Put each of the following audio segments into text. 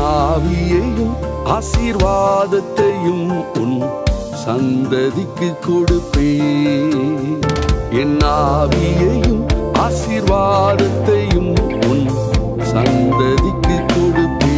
ஆவியையும் ஆசீர்வாதத்தையும் உன் சந்ததிக்கு கொடுப்பே என் ஆவியையும் ஆசீர்வாதத்தையும் உன் சந்ததிக்கு கொடுப்பே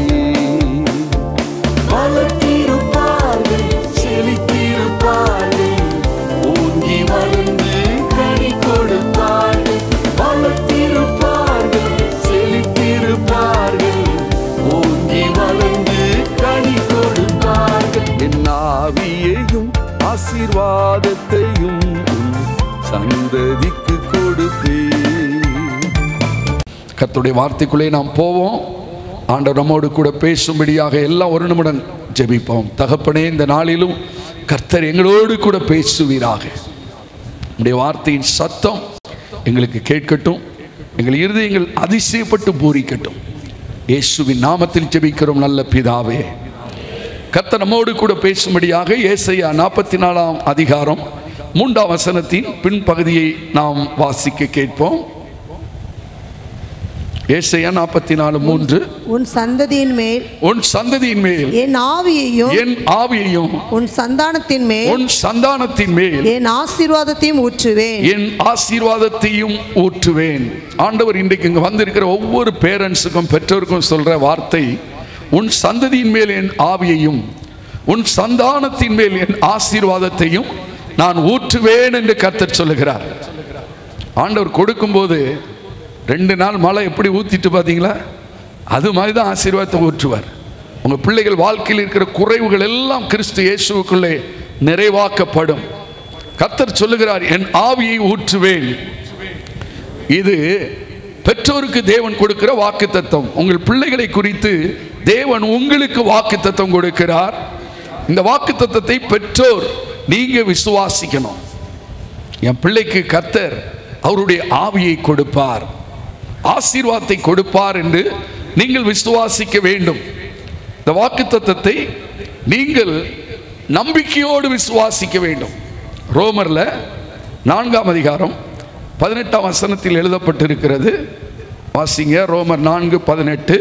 வளர்த்திருப்பார்கள் செழித்திருப்பார்கள் ஓங்கி வளர்ந்து கனி கொடுப்பார்கள் வளர்த்திருப்பார்கள் செழித்திருப்பார்கள் ஓங்கி வளர்ந்து கனி கொடுப்பார்கள் என் ஆவியையும் ஆசீர்வாதத்தையும் உன் சந்ததிக்கு கொடுப்பேன் கர்த்தருடைய வார்த்தைக்குள்ளே நாம் போவோம் ஆண்டவர் நம்மோடு கூட பேசும்படியாக எல்லாம் ஒரு நிமிடம் ஜெபிப்போம் தகப்பனே இந்த நாளிலும் கர்த்தர் எங்களோடு கூட பேசுவீராக உடைய வார்த்தையின் சத்தம் எங்களுக்கு கேட்கட்டும் எங்கள் இருதயங்கள் அதிசயப்பட்டு பூரிக்கட்டும் இயேசுவின் நாமத்தில் ஜெபிக்கிறோம் நல்ல பிதாவே கர்த்தர் நம்மோடு கூட பேசும்படியாக ஏசையா நாற்பத்தி நாலாம் அதிகாரம் மூன்றாம் வசனத்தின் பின்பகுதியை நாம் வாசிக்க கேட்போம் ஏசையா நாற்பத்தி நாலு மூன்று உன் சந்ததியின் மேல் உன் சந்ததியின் மேல் என் ஆவியையும் என் ஆவியையும் உன் சந்தானத்தின் மேல் உன் சந்தானத்தின் மேல் என் ஆசீர்வாதத்தையும் ஊற்றுவேன் என் ஆசீர்வாதத்தையும் ஊற்றுவேன் ஆண்டவர் இன்றைக்கு இங்க வந்திருக்கிற ஒவ்வொரு பேரண்ட்ஸுக்கும் பெற்றோருக்கும் சொல்ற வார்த்தை உன் சந்ததியின் மேல் என் ஆவியையும் உன் சந்தானத்தின் மேல் என் ஆசீர்வாதத்தையும் நான் ஊற்றுவேன் என்று கர்த்தர் சொல்லுகிறார் ஆண்டவர் கொடுக்கும்போது ரெண்டு நாள் மழை எப்படி ஊத்திட்டு பார்த்தீங்களா அது மாதிரி தான் ஆசீர்வாதத்தை ஊற்றுவார் உங்க பிள்ளைகள் வாழ்க்கையில் இருக்கிற குறைவுகள் எல்லாம் கிறிஸ்து இயேசுவுக்குள்ளே நிறைவாக்கப்படும் கர்த்தர் சொல்லுகிறார் என் ஆவியை ஊற்றுவேன் இது பெற்றோருக்கு தேவன் கொடுக்கிற வாக்கு தத்துவம் உங்கள் பிள்ளைகளை குறித்து தேவன் உங்களுக்கு வாக்கு தத்துவம் கொடுக்கிறார் இந்த வாக்கு தத்துவத்தை பெற்றோர் நீங்க விசுவாசிக்கணும் என் பிள்ளைக்கு கர்த்தர் அவருடைய ஆவியை கொடுப்பார் ஆசீர்வாதத்தை கொடுப்பார் என்று நீங்கள் விசுவாசிக்க வேண்டும் இந்த வாக்கு தத்தத்தை நீங்கள் நம்பிக்கையோடு விசுவாசிக்க வேண்டும் ரோமர்ல நான்காம் அதிகாரம் பதினெட்டாம் வசனத்தில் எழுதப்பட்டிருக்கிறது வாசிங்க ரோமர் நான்கு பதினெட்டு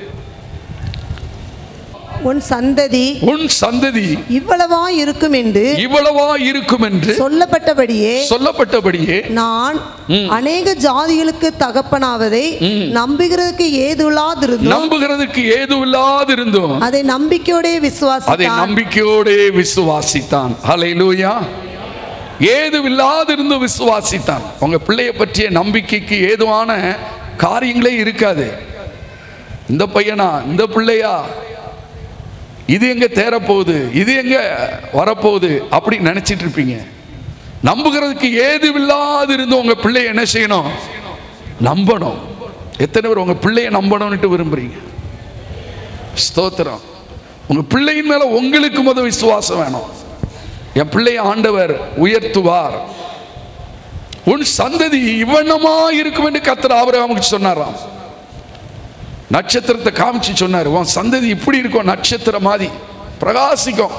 உன் சந்ததி உன் சந்ததி இவ்வளவா இருக்கும் என்று இவ்வளவா இருக்கும் என்று சொல்லப்பட்டபடியே சொல்லப்பட்டபடியே நான் அநேக ஜாதிகளுக்கு தகப்பனாவதை நம்புகிறதுக்கு ஏதுவில்லாதிருந்தும் நம்புகிறதுக்கு ஏதுவில்லாதிருந்தோம் அதை நம்பிக்கையோடே அதை விசுவாசித்தான் நம்பிக்கையோடே விசுவாசித்தான் ஹalleluya ஏதுவில்லாதிருந்து விசுவாசித்தான் உங்க பிள்ளைய பற்றிய நம்பிக்கைக்கு ஏதுவான காரியங்களே இருக்காது இந்த பையனா இந்த பிள்ளையா இது எங்க தேரப்போகுது இது எங்க வரப்போகுது அப்படி நினைச்சிட்டு இருப்பீங்க நம்புகிறதுக்கு ஏதுவில்லாதிருந்து உங்க பிள்ளைய என்ன செய்யணும் நம்பணும் எத்தனை பேர் உங்க பிள்ளைய நம்பணும்னுட்டு விரும்புறீங்க ஸ்தோத்திரம் உங்க பிள்ளையின் மேல உங்களுக்கு முத விசுவாசம் வேணும் என் பிள்ளைய ஆண்டவர் உயர்த்துவார் உன் சந்ததி இவ்வண்ணமா இருக்கும் என்று கர்த்தர் ஆபிரகாமுக்கு சொன்னாராம் நட்சத்திரத்தை காமிச்சு சொன்னார் உன் சந்ததி இப்படி இருக்கும் நட்சத்திரம் மாதிரி பிரகாசிக்கும்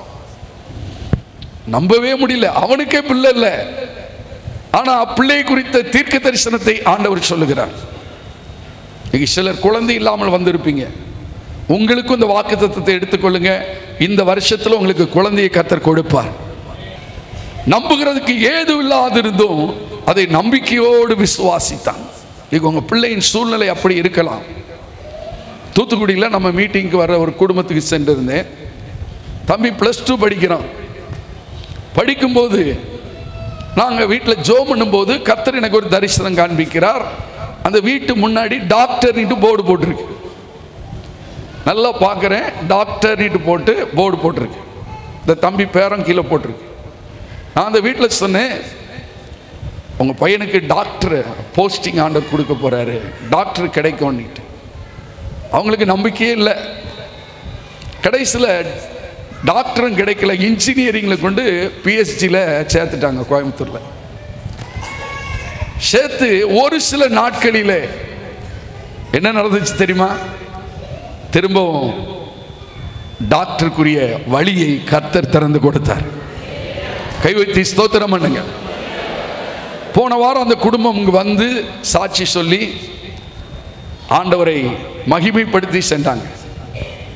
நம்பவே முடியல அவனுக்கே பிள்ளை இல்லை ஆனா பிள்ளை குறித்த தீர்க்க தரிசனத்தை ஆண்டவர் சொல்லுகிறார் இன்னைக்கு சிலர் குழந்தை இல்லாமல் வந்திருப்பீங்க உங்களுக்கும் இந்த வாக்கு தத்துவத்தை எடுத்துக்கொள்ளுங்க இந்த வருஷத்துல உங்களுக்கு குழந்தையை கத்தர் கொடுப்பார் நம்புகிறதுக்கு ஏது இல்லாதிருந்தும் அதை நம்பிக்கையோடு விசுவாசித்தான் ಈಗ உங்க பிள்ளையின் சூழ்நிலை அப்படி இருக்கலாம் தூத்துக்குடியில் நம்ம மீட்டிங்க்கு வர ஒரு குடும்பத்துக்கு சென்றிருந்தேன் தம்பி ப்ளஸ் டூ படிக்கிறான் படிக்கும்போது நாங்கள் வீட்டில் ஜோ பண்ணும்போது கர்த்தர் எனக்கு ஒரு தரிசனம் காண்பிக்கிறார் அந்த வீட்டு முன்னாடி டாக்டர்னிட்டு போர்டு போட்டிருக்கு நல்லா பார்க்குறேன் டாக்டர்னிட்டு போட்டு போர்டு போட்டிருக்கு இந்த தம்பி பேரம் கீழே போட்டிருக்கு நான் அந்த வீட்டில் சொன்னேன் உங்கள் பையனுக்கு டாக்டர் போஸ்டிங் ஆண்டர் கொடுக்க போகிறாரு டாக்டர் கிடைக்கும்னுட்டு அவங்களுக்கு நம்பிக்கையே இல்லை கடைசியில் டாக்டரும் கிடைக்கல இன்ஜினியரிங்கில் கொண்டு பிஎஸ்சியில் சேர்த்துட்டாங்க கோயம்புத்தூரில் சேர்த்து ஒரு சில நாட்களில் என்ன நடந்துச்சு தெரியுமா திரும்பவும் டாக்டருக்குரிய வழியை கர்த்தர் திறந்து கொடுத்தார் கை வைத்து ஸ்தோத்திரம் பண்ணுங்க போன வாரம் அந்த குடும்பம் இங்கு வந்து சாட்சி சொல்லி ஆண்டவரை மகிமைப்படுத்தி சென்றாங்க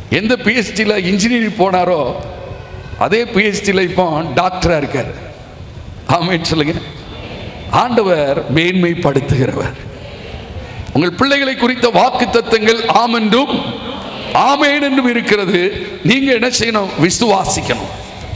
எந்த பிஹெச்டியில் இன்ஜினியரிங் போனாரோ அதே பிஹெச்டியில் இப்போ டாக்டராக இருக்கார் ஆமேன்னு சொல்லுங்க ஆண்டவர் மேன்மைப்படுத்துகிறவர் உங்கள் பிள்ளைகளை குறித்த வாக்கு தத்தங்கள் ஆமென்றும் ஆமேன் என்றும் இருக்கிறது நீங்க என்ன செய்யணும் விசுவாசிக்கணும்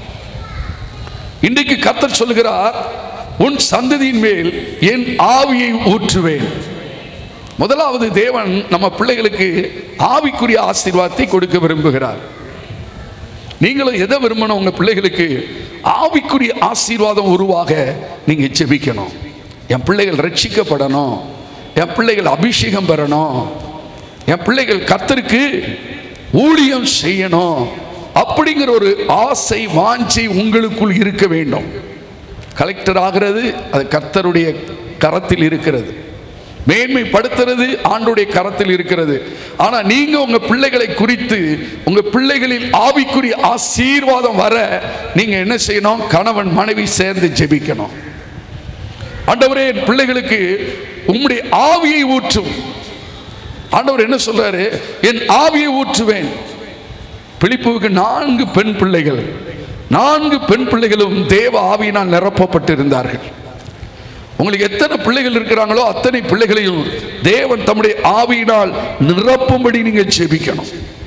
இன்றைக்கு கர்த்தர் சொல்கிறார் உன் சந்ததியின் மேல் என் ஆவியை ஊற்றுவேன் முதலாவது தேவன் நம்ம பிள்ளைகளுக்கு ஆவிக்குரிய ஆசீர்வாதத்தை கொடுக்க விரும்புகிறார் நீங்களும் எதை விரும்பணும் உங்க பிள்ளைகளுக்கு ஆவிக்குரிய ஆசீர்வாதம் உருவாக நீங்க ஜெபிக்கணும் என் பிள்ளைகள் ரட்சிக்கப்படணும் என் பிள்ளைகள் அபிஷேகம் பெறணும் என் பிள்ளைகள் கர்த்தருக்கு ஊழியம் செய்யணும் அப்படிங்கிற ஒரு ஆசை வாஞ்சை உங்களுக்குள் இருக்க வேண்டும் கலெக்டர் ஆகிறது அது கர்த்தருடைய கரத்தில் இருக்கிறது மேன்மைப்படுத்துறது ஆண்டுடைய கரத்தில் இருக்கிறது ஆனா நீங்க உங்க பிள்ளைகளை குறித்து உங்க பிள்ளைகளில் ஆவிக்குரிய ஆசீர்வாதம் வர நீங்க என்ன செய்யணும் கணவன் மனைவி சேர்ந்து ஜெபிக்கணும் ஆண்டவரே என் பிள்ளைகளுக்கு உம்முடைய ஆவியை ஊற்றும் ஆண்டவர் என்ன சொல்றாரு என் ஆவியை ஊற்றுவேன் பிலிப்புவுக்கு நான்கு பெண் பிள்ளைகள் நான்கு பெண் பிள்ளைகளும் தேவ ஆவியினால் நிரப்பப்பட்டிருந்தார்கள் உங்களுக்கு எத்தனை பிள்ளைகள் இருக்கிறாங்களோ அத்தனை பிள்ளைகளையும் தேவன் தம்முடைய ஆவியினால் நிரப்பும்படி நீங்க ஜெபிக்கணும்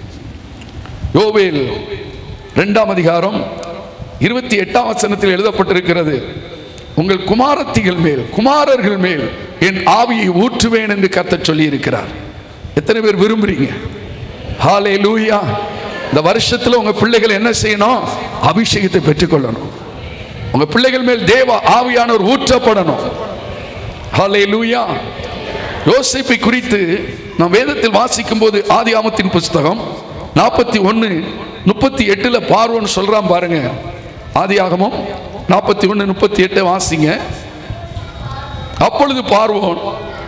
யோவேல் இரண்டாம் அதிகாரம் இருபத்தி எட்டாம் வசனத்தில் எழுதப்பட்டிருக்கிறது உங்கள் குமாரத்திகள் மேல் குமாரர்கள் மேல் என் ஆவியை ஊற்றுவேன் என்று கர்த்தர் சொல்லி இருக்கிறார் எத்தனை பேர் விரும்புறீங்க ஹாலே லூயா இந்த வருஷத்துல உங்க பிள்ளைகள் என்ன செய்யணும் அபிஷேகத்தை பெற்றுக்கொள்ளணும் உங்க பிள்ளைகள் மேல் தேவ ஆவியானவர் ஊற்றப்படணும் ஹாலே லூயா யோசிப்பை குறித்து நாம் வேதத்தில் வாசிக்கும் போது ஆதி ஆமத்தின் புஸ்தகம் நாற்பத்தி ஒன்று முப்பத்தி எட்டுல பார்வோன்னு சொல்றான் பாருங்க ஆதி ஆகமம் நாற்பத்தி ஒன்று முப்பத்தி எட்டு வாசிங்க அப்பொழுது பார்வோன்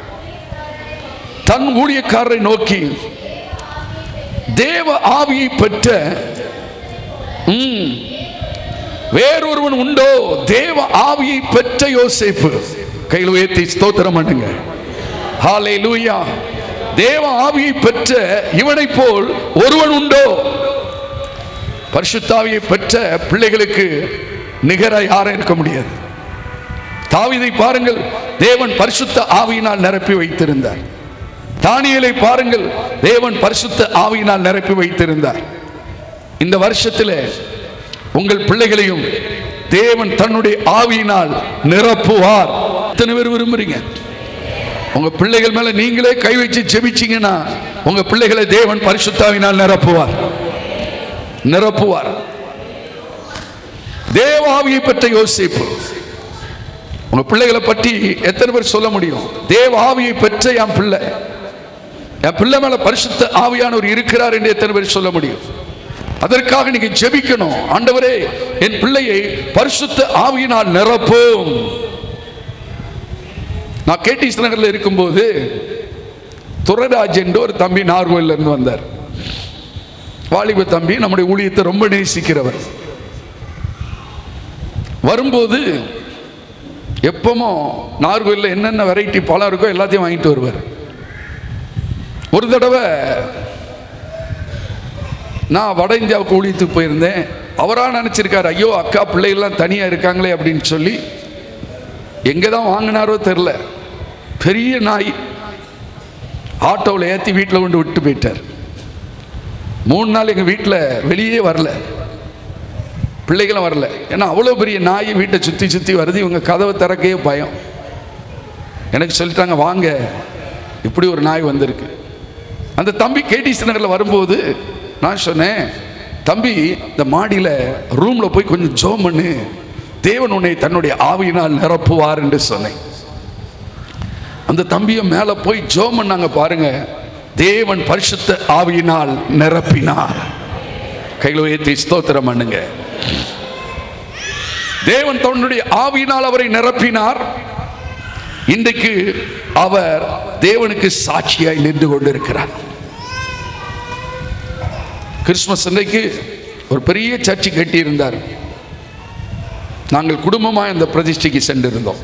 தன் ஊழியக்காரரை நோக்கி தேவ ஆவியை பெற்ற ம், வேறொருவன் உண்டோ தேவ ஆவியை பெற்ற யோசேப்பு கையில் உயர்த்தி ஸ்தோத்திரம் பண்ணுங்க ஹாலே லூயா தேவ ஆவியை பெற்ற இவனைப் போல் ஒருவன் உண்டோ பரிசுத்தாவியை பெற்ற பிள்ளைகளுக்கு நிகர யாரும் இருக்க முடியாது தாவீதை பாருங்கள் தேவன் பரிசுத்த ஆவியினால் நிரப்பி வைத்திருந்தார் தானியலை பாருங்கள் தேவன் பரிசுத்த ஆவியினால் நிரப்பி வைத்திருந்தார் இந்த வருஷத்தில் உங்கள் பிள்ளைகளையும் தேவன் தன்னுடைய ஆவியினால் நிரப்புவார் எத்தனை பேர் விரும்புறீங்க உங்க பிள்ளைகள் மேல நீங்களே கை வச்சு ஜெபிச்சீங்கன்னா உங்க பிள்ளைகளை தேவன் பரிசுத்தாவினால் நிரப்புவார் நிரப்புவார் தேவாவியை பற்ற யோசிப்பு உங்க பிள்ளைகளை பற்றி எத்தனை பேர் சொல்ல முடியும் தேவ ஆவியை பெற்ற என் பிள்ளை என் பிள்ளை மேல பரிசுத்த ஆவியானவர் இருக்கிறார் என்று எத்தனை பேர் சொல்ல முடியும் அதற்காக நீங்க ஜெபிக்கணும் ஆண்டவரே என் பிள்ளையை பரிசுத்த ஆவியினால் நிரப்பும் நான் கேடிஸ் நகர்ல இருக்கும்போது துரராஜ் என்று ஒரு தம்பி நார்கோயில்ல இருந்து வந்தார் வாலிப தம்பி நம்முடைய ஊழியத்தை ரொம்ப நேசிக்கிறவர் வரும்போது எப்பவும் நார்கோயிலில் என்னென்ன வெரைட்டி பழம் இருக்கோ எல்லாத்தையும் வாங்கிட்டு வருவார் ஒரு தடவை நான் வட இந்தியாவுக்கு ஊழியத்துக்கு போயிருந்தேன் அவராக நினச்சிருக்காரு ஐயோ அக்கா பிள்ளைகள்லாம் தனியாக இருக்காங்களே அப்படின்னு சொல்லி எங்கே தான் வாங்கினாரோ தெரில பெரிய நாய் ஆட்டோவில் ஏற்றி வீட்டில் கொண்டு விட்டு போயிட்டார் மூணு நாள் எங்கள் வீட்டில் வெளியே வரல பிள்ளைகளும் வரல ஏன்னா அவ்வளோ பெரிய நாய் வீட்டை சுற்றி சுற்றி வருது இவங்க கதவை திறக்கவே பயம் எனக்கு சொல்லிட்டாங்க வாங்க இப்படி ஒரு நாய் வந்திருக்கு அந்த தம்பி கேடிசி நகரில் வரும்போது நான் சொன்னேன் தம்பி இந்த மாடியில் ரூமில் போய் கொஞ்சம் ஜோம் பண்ணு தேவன் உன்னை தன்னுடைய ஆவியினால் நிரப்புவார் என்று சொன்னேன் அந்த தம்பியை மேலே போய் ஜோம் பண்ணாங்க பாருங்க தேவன் பரிசுத்த ஆவியினால் நிரப்பினார் கையில் உயர்த்தி ஸ்தோத்திரம் பண்ணுங்க தேவன் தன்னுடைய ஆவியினால் அவரை நிரப்பினார் இன்றைக்கு அவர் தேவனுக்கு சாட்சியாய் நின்று கொண்டிருக்கிறார் கிறிஸ்மஸ் அன்றைக்கு ஒரு பெரிய சர்ச்சு கட்டியிருந்தார் நாங்கள் குடும்பமாக அந்த பிரதிஷ்டைக்கு சென்றிருந்தோம்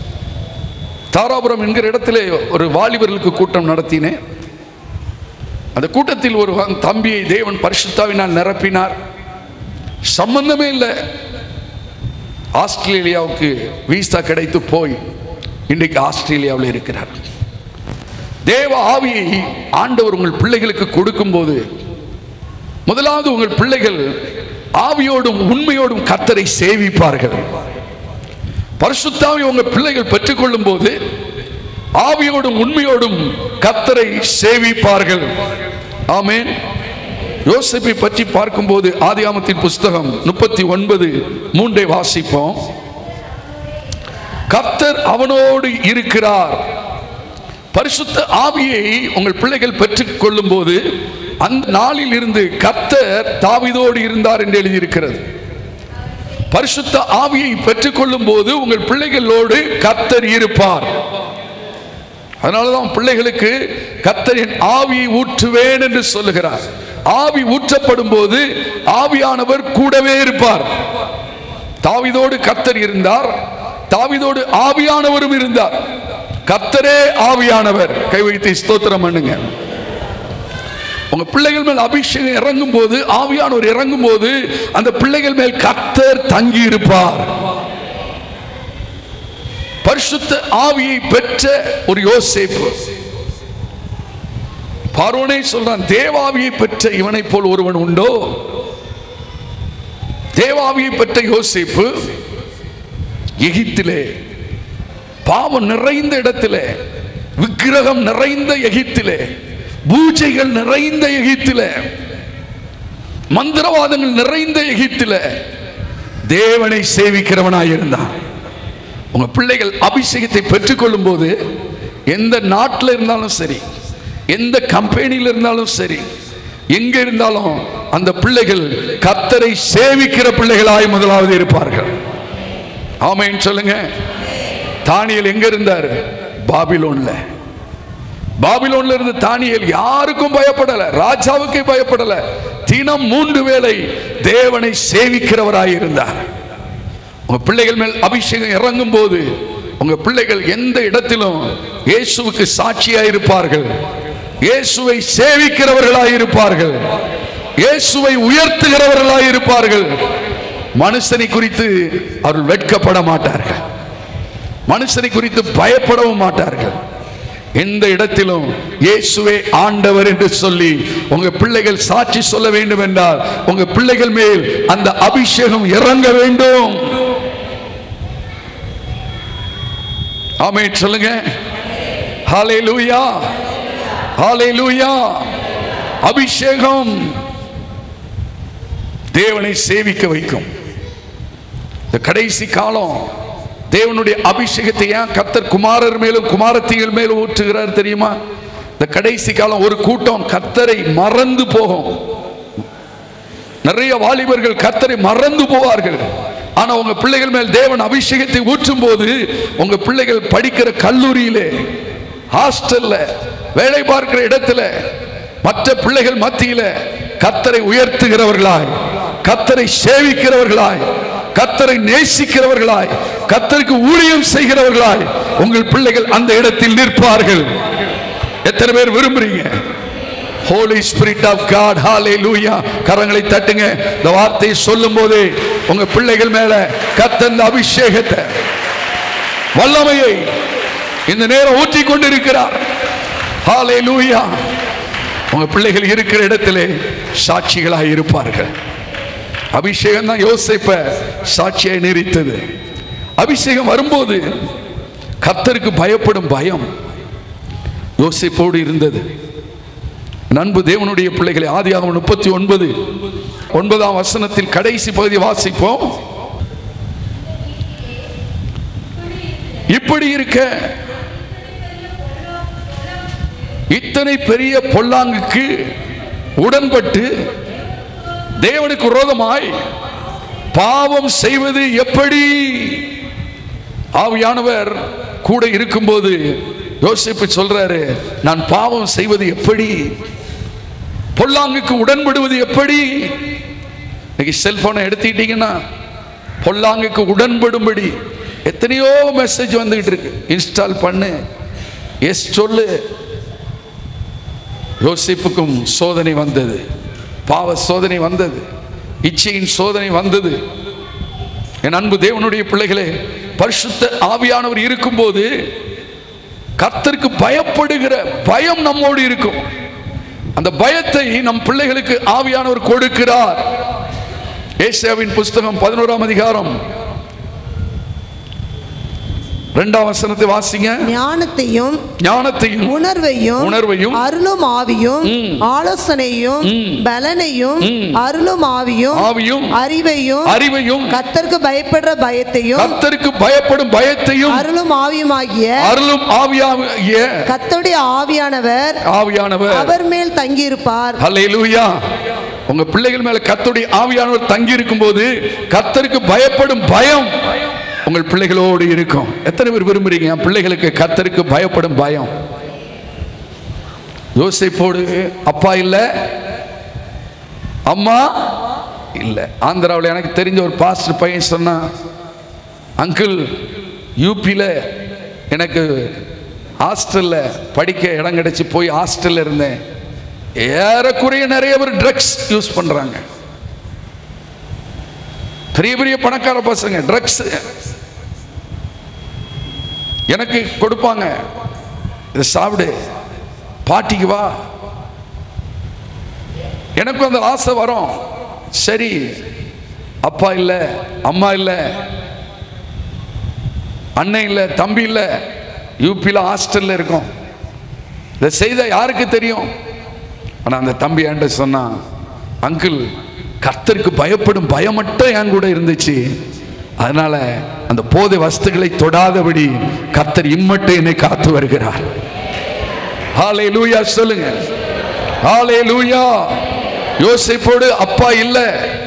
தாராபுரம் என்கிற இடத்திலே ஒரு வாலிபர்களுக்கு கூட்டம் நடத்தினேன் அந்த கூட்டத்தில் ஒரு தம்பியை தேவன் பரிசுத்தாவினால் நிரப்பினார் சம்பந்தமே இல்லை ஆஸ்திரேலியாவுக்கு வீசா கிடைத்து போய் இன்றைக்கு ஆஸ்திரேலியாவில் இருக்கிறார் தேவ ஆவியை ஆண்டவர் உங்கள் பிள்ளைகளுக்கு கொடுக்கும்போது முதலாவது உங்கள் பிள்ளைகள் ஆவியோடும் உண்மையோடும் கத்தரை சேவிப்பார்கள் பரிசுத்தாவி உங்கள் பிள்ளைகள் பெற்றுக்கொள்ளும் போது ஆவியோடும் உண்மையோடும் கத்தரை சேவிப்பார்கள் ஆமென் யோசேப்பை பற்றி பார்க்கும்போது ஆதியாமத்தின் புஸ்தகம் முப்பத்தி ஒன்பது மூன்றை வாசிப்போம் கர்த்தர் அவனோடு இருக்கிறார் பரிசுத்த ஆவியை உங்கள் பிள்ளைகள் பெற்றுக் கொள்ளும் போது அந்த நாளில் இருந்து கர்த்தர் தாவிதோடு இருந்தார் என்று எழுதியிருக்கிறது பரிசுத்த ஆவியை பெற்றுக்கொள்ளும் போது உங்கள் பிள்ளைகளோடு கர்த்தர் இருப்பார் அதனாலதான் பிள்ளைகளுக்கு கர்த்தரின் ஆவியை ஊற்றுவேன் என்று சொல்லுகிறார் ஆவி ஊற்றப்படும் போது ஆவியானவர் கூடவே இருப்பார் தாவிதோடு கர்த்தர் இருந்தார் தாவிதோடு ஆவியானவரும் இருந்தார் கர்த்தரே ஆவியானவர் கை வைத்து ஸ்தோத்திரம் பண்ணுங்க உங்க பிள்ளைகள் மேல் அபிஷேகம் இறங்கும் போது ஆவியானவர் இறங்கும் போது அந்த பிள்ளைகள் மேல் கர்த்தர் தங்கி இருப்பார் பரிசுத்த ஆவியை பெற்ற ஒரு யோசேப்பு பார்வோனே சொல்றான் தேவாவியை பெற்ற இவனை போல் ஒருவன் உண்டோ தேவாவியை பெற்ற யோசேப்பு எகிப்திலே பாவம் நிறைந்த இடத்திலே விக்கிரகம் நிறைந்த எகிப்திலே பூஜைகள் நிறைந்த எகிப்திலே மந்திரவாதங்கள் நிறைந்த எகிப்திலே தேவனை சேவிக்கிறவனாய் இருந்தான் உங்க பிள்ளைகள் அபிஷேகத்தை பெற்றுக்கொள்ளும் போது எந்த நாட்டில் இருந்தாலும் சரி எந்த கம்பெனியில் இருந்தாலும் சரி எங்க இருந்தாலும் அந்த பிள்ளைகள் கர்த்தரை சேவிக்கிற பிள்ளைகளாய் முதலாவது இருப்பார்கள் ஆமைன்னு சொல்லுங்க தானியல் எங்க இருந்தார் பாபிலோன்ல பாபிலோன்ல இருந்து தானியல் யாருக்கும் பயப்படல ராஜாவுக்கே பயப்படல தினம் மூன்று வேளை தேவனை சேவிக்கிறவராய் இருந்தார் உங்க பிள்ளைகள் மேல் அபிஷேகம் இறங்கும் போது உங்க பிள்ளைகள் எந்த இடத்திலும் இயேசுவுக்கு சாட்சியாய் இருப்பார்கள் இயேசுவை சேவிக்கிறவர்களாய் இருப்பார்கள் இயேசுவை உயர்த்துகிறவர்களாய் இருப்பார்கள் மனுஷனை குறித்து அவர்கள் வெட்கப்பட மாட்டார்கள் மனுஷனை குறித்து பயப்படவும் மாட்டார்கள் எந்த இடத்திலும் இயேசுவே ஆண்டவர் என்று சொல்லி உங்க பிள்ளைகள் சாட்சி சொல்ல வேண்டும் என்றால் உங்க பிள்ளைகள் மேல் அந்த அபிஷேகம் இறங்க வேண்டும் ஆமே சொல்லுங்க ஹalleluya ஹalleluya அபிஷேகம் தேவனை சேவிக்க வைக்கும் இந்த கடைசி காலம் தேவனுடைய அபிஷேகத்தை ஏன் கர்த்தர் குமாரர் மேலும் குமாரத்திகள் மேலும் ஊற்றுகிறார் தெரியுமா இந்த கடைசி காலம் ஒரு கூட்டம் கர்த்தரை மறந்து போகும் நிறைய வாலிபர்கள் கர்த்தரை மறந்து போவார்கள் ஆனா உங்க பிள்ளைகள் மேல் தேவன் அபிஷேகத்தை ஊற்றும் போது உங்க பிள்ளைகள் படிக்கிற கல்லூரியிலே ஹாஸ்டல்ல வேலை பார்க்கிற இடத்துல மற்ற பிள்ளைகள் மத்தியில கர்த்தரை உயர்த்துகிறவர்களாய் கர்த்தரை சேவிக்கிறவர்களாய் கர்த்தரை நேசிக்கிறவர்களாய் கர்த்தருக்கு ஊழியம் செய்கிறவர்களாய் உங்கள் பிள்ளைகள் அந்த இடத்தில் நிற்பார்கள் எத்தனை பேர் விரும்புறீங்க holy spirit of God hallelujah கரங்களை தட்டுங்க இந்த வார்த்தையை சொல்லும் போதே உங்க பிள்ளைகள் மேல கர்த்தர் அபிஷேகத்தை வல்லமையை இந்த நேரம் ஊற்றி கொண்டிருக்கிறார் ஹalleluya உங்க பிள்ளைகள் இருக்கிற இடத்திலே சாட்சிகளாய் இருப்பார்கள் அபிஷேகம் தான் யோசிப்ப சாட்சியாய் நிறுத்தது அபிஷேகம் வரும்போது கர்த்தருக்கு பயப்படும் பயம் யோசிப்போடு இருந்தது நண்பு தேவனுடைய பிள்ளைகளை ஆதியாகமம் முப்பத்தி ஒன்பது ஒன்பதாம் வசனத்தில் கடைசி பகுதி வாசிப்போம் இப்படி இருக்க இத்தனை பெரிய பொல்லாங்குக்கு உடன்பட்டு தேவனுக்கு விரோதமாய் பாவம் செய்வது எப்படி ஆவியானவர் கூட இருக்கும்போது யோசிப்பு சொல்றாரு நான் பாவம் செய்வது எப்படி பொல்லாங்குக்கு உடன்படுவது எப்படி இன்னைக்கு செல்போனை எடுத்துக்கிட்டீங்கன்னா பொல்லாங்குக்கு உடன்படும்படி எத்தனையோ மெசேஜ் வந்துகிட்டு இருக்கு இன்ஸ்டால் பண்ணு எஸ் சொல்லு யோசிப்புக்கும் சோதனை வந்தது பாவ சோதனை வந்தது இச்சையின் சோதனை வந்தது என் அன்பு தேவனுடைய பிள்ளைகளே பரிசுத்த ஆவியானவர் இருக்கும்போது கர்த்தருக்கு பயப்படுகிற பயம் நம்மோடு இருக்கும் அந்த பயத்தை நம் பிள்ளைகளுக்கு ஆவியானவர் கொடுக்கிறார் ஏசியாவின் புஸ்தகம் பதினோராம் அதிகாரம் இரண்டாம் வசனத்தை வாசிங்க ஞானத்தையும் ஞானத்தையும் உணர்வையும் உணர்வையும் அருளும் ஆவியும் ஆலோசனையும் பலனையும் அருளும் ஆவியும் ஆவியும் அறிவையும் அறிவையும் கத்தருக்கு பயப்படுற பயத்தையும் கர்த்தருக்கு பயப்படும் பயத்தையும் அருளும் ஆவியுமாகிய அருளும் ஆவியாகிய கத்தருடைய ஆவியானவர் ஆவியானவர் அவர் மேல் தங்கியிருப்பார் ஹalleluya உங்க பிள்ளைகள் மேல கர்த்தருடைய ஆவியானவர் தங்கி இருக்கும்போது கர்த்தருக்கு பயப்படும் பயம் உங்கள் பிள்ளைகளோடு இருக்கும் எத்தனை பேர் விரும்புறீங்க என் பிள்ளைகளுக்கு கர்த்தருக்கு பயப்படும் பயம் யோசிப்போடு அப்பா இல்ல அம்மா இல்ல ஆந்திராவில் எனக்கு தெரிஞ்ச ஒரு பாஸ்டர் பையன் சொன்னான் அங்கிள் யூபியில் எனக்கு ஹாஸ்டலில் படிக்க இடம் கிடைச்சி போய் ஹாஸ்டலில் இருந்தேன் ஏறக்குறைய நிறைய பேர் ட்ரக்ஸ் யூஸ் பண்ணுறாங்க பெரிய பெரிய பணக்கார பசங்க ட்ரக்ஸ் எனக்கு கொடுப்பாங்க இதை சாப்பிடு பாட்டிக்கு வா எனக்கும் அந்த ஆசை வரும் சரி அப்பா இல்லை அம்மா இல்லை அண்ணன் இல்லை தம்பி இல்லை யூபியில் ஹாஸ்டலில் இருக்கோம் இதை செய்த யாருக்கு தெரியும் ஆனால் அந்த தம்பி என்கிட்ட சொன்னான் அங்கிள் கர்த்தருக்கு பயப்படும் பயம் மட்டும் என் கூட இருந்துச்சு அதனால அந்த போதை வஸ்துகளை தொடாதபடி கர்த்தர் இம்மட்டும் என்னை காத்து வருகிறார் ஹாலே லூயா சொல்லுங்க ஹாலே லூயா யோசிப்போடு அப்பா இல்லை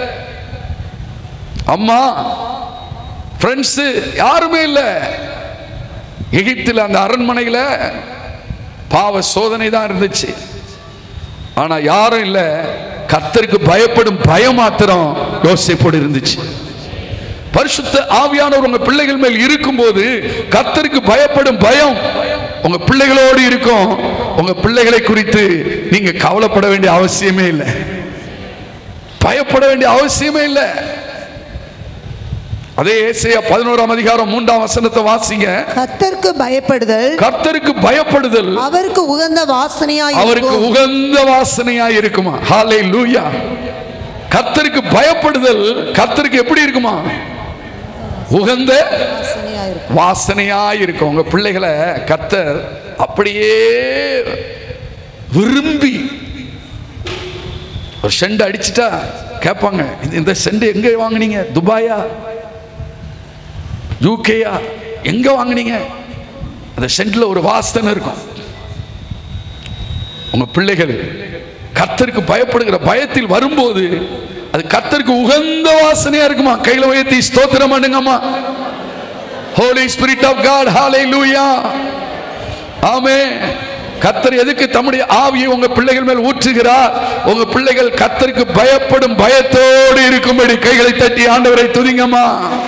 அம்மா ஃப்ரெண்ட்ஸு யாருமே இல்லை எகிப்தில் அந்த அரண்மனையில் பாவ சோதனை தான் இருந்துச்சு ஆனா யாரும் இல்லை கர்த்தருக்கு பயப்படும் பயம் மாத்திரம் யோசிப்போடு இருந்துச்சு பரிசுத்த ஆவியானவர் உங்க பிள்ளைகள் மேல் இருக்கும்போது கர்த்தருக்கு பயப்படும் பயம் உங்க பிள்ளைகளோடு இருக்கும் உங்க பிள்ளைகளை குறித்து நீங்க கவலைப்பட வேண்டிய அவசியமே இல்லை பயப்பட வேண்டிய அவசியமே இல்லை அதே ஏசையா பதினோராம் அதிகாரம் மூன்றாம் வசனத்தை வாசிங்க கத்தருக்கு பயப்படுதல் கர்த்தருக்கு பயப்படுதல் அவருக்கு உகந்த வாசனையாய் அவருக்கு இருக்கும். உகந்த வாசனையா இருக்குமா ஹாலே லூயா கர்த்தருக்கு பயப்படுதல் கர்த்தருக்கு எப்படி இருக்குமா உகந்த வாசனையாய் இருக்கும். வாசனையா இருக்கும் உங்க பிள்ளைகளை கர்த்தர் அப்படியே விரும்பி ஒரு செண்டு அடிச்சிட்டா கேட்பாங்க "இது- இந்த செண்டு எங்க வாங்குனீங்க துபாயா யூகேயா எங்க வாங்குனீங்க அந்த சென்ட்ல ஒரு வாசனை இருக்கும் உங்க பிள்ளைகள் கர்த்தருக்கு பயப்படுகிற பயத்தில் வரும்போது அது கர்த்தருக்கு உகந்த வாசனையா இருக்குமா கையில உயர்த்தி ஸ்தோத்திரம் பண்ணுங்கம்மா holy spirit of God hallelujah ஆமே கர்த்தர் எதுக்கு தம்முடைய ஆவியை உங்க பிள்ளைகள் மேல் ஊற்றுகிறார் உங்க பிள்ளைகள் கர்த்தருக்கு பயப்படும் பயத்தோடு இருக்கும்படி கைகளை தட்டி ஆண்டவரை துதிங்கம்மா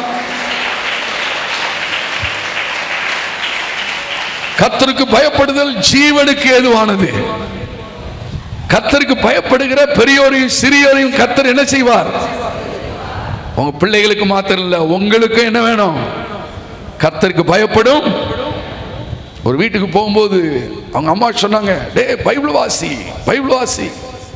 கர்த்தருக்கு பயப்படுதல் ஜீவனுக்கு ஏதுவானது கர்த்தருக்கு பயப்படுகிற பெரியோரையும் சிறியோரையும் கர்த்தர் என்ன செய்வார் உங்க பிள்ளைகளுக்கு மாத்திரம் இல்ல உங்களுக்கும் என்ன வேணும் கர்த்தருக்கு பயப்படும் ஒரு வீட்டுக்கு போகும்போது அவங்க அம்மா சொன்னாங்க டே பைபிள் வாசி பைபிள் வாசி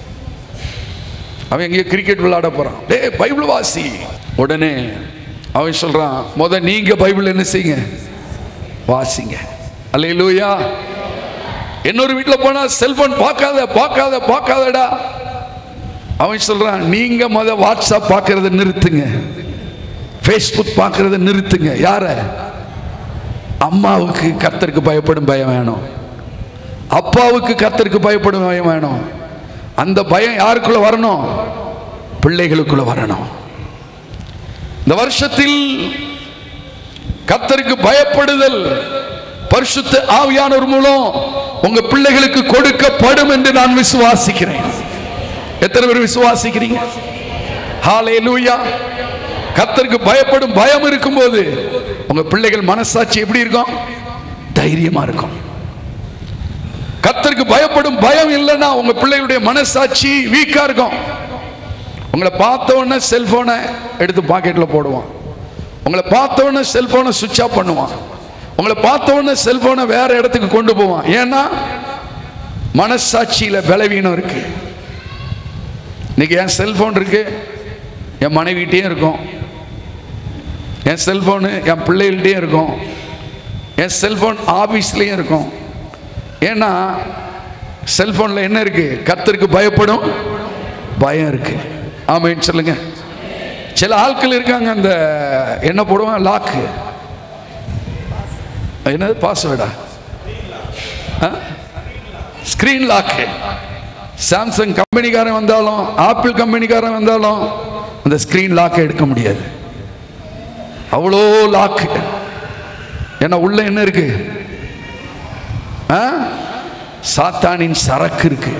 அவன் எங்கேயோ கிரிக்கெட் விளையாட போறான் டே பைபிள் வாசி உடனே அவன் சொல்றான் முத நீங்க பைபிள் என்ன செய்யுங்க வாசிங்க அல்லேலூயா இன்னொரு வீட்டில் போனா செல்போன் பார்க்காத பார்க்காத பார்க்காதடா அவன் சொல்றான் நீங்க முத வாட்ஸ்அப் பார்க்கறத நிறுத்துங்க ஃபேஸ்புக் பார்க்கறத நிறுத்துங்க யார அம்மாவுக்கு கர்த்தருக்கு பயப்படும் பயம் வேணும் அப்பாவுக்கு கர்த்தருக்கு பயப்படும் பயம் வேணும் அந்த பயம் யாருக்குள்ள வரணும் பிள்ளைகளுக்குள்ள வரணும் இந்த வருஷத்தில் கர்த்தருக்கு பயப்படுதல் பரிசுத்த ஆவியானவர் மூலம் உங்க பிள்ளைகளுக்கு கொடுக்கப்படும் என்று நான் விசுவாசிக்கிறேன் எத்தனை பேர் விசுவாசிக்கிறீங்க ஹalleluya கர்த்தருக்கு பயப்படும் பயம் இருக்கும்போது உங்க பிள்ளைகள் மனசாட்சி எப்படி இருக்கும் தைரியமா இருக்கும் கர்த்தருக்கு பயப்படும் பயம் இல்லைன்னா உங்க பிள்ளைகளுடைய மனசாட்சி வீக்கா இருக்கும் உங்களை பார்த்த உடனே செல்போனை எடுத்து பாக்கெட்ல போடுவான் உங்களை பார்த்த உடனே செல்போனை சுவிட்ச் ஆஃப் பண்ணுவான் உங்களை பார்த்த உடனே செல்போனை வேற இடத்துக்கு கொண்டு போவான் ஏன்னா மனசாட்சியில பலவீனம் இருக்கு இன்னைக்கு என் செல்போன் இருக்கு என் மனைவிகிட்டே இருக்கும் என் செல்போனு என் பிள்ளைகள்கிட்டே இருக்கும் என் செல்போன் ஆபீஸ்லயும் இருக்கும் ஏன்னா செல்போன்ல என்ன இருக்கு கர்த்தருக்கு பயப்படும் பயம் இருக்கு ஆமைன்னு சொல்லுங்க சில ஆட்கள் இருக்காங்க அந்த என்ன போடுவாங்க லாக்கு என்னது பாஸ்வேர்டா ஸ்கிரீன் லாக்கு சாம்சங் கம்பெனிக்காரன் வந்தாலும் ஆப்பிள் கம்பெனிக்காரன் வந்தாலும் அந்த ஸ்கிரீன் லாக்கை எடுக்க முடியாது அவ்வளோ லாக்கு ஏன்னா உள்ள என்ன இருக்கு ஆ? சாத்தானின் சரக்கு இருக்கு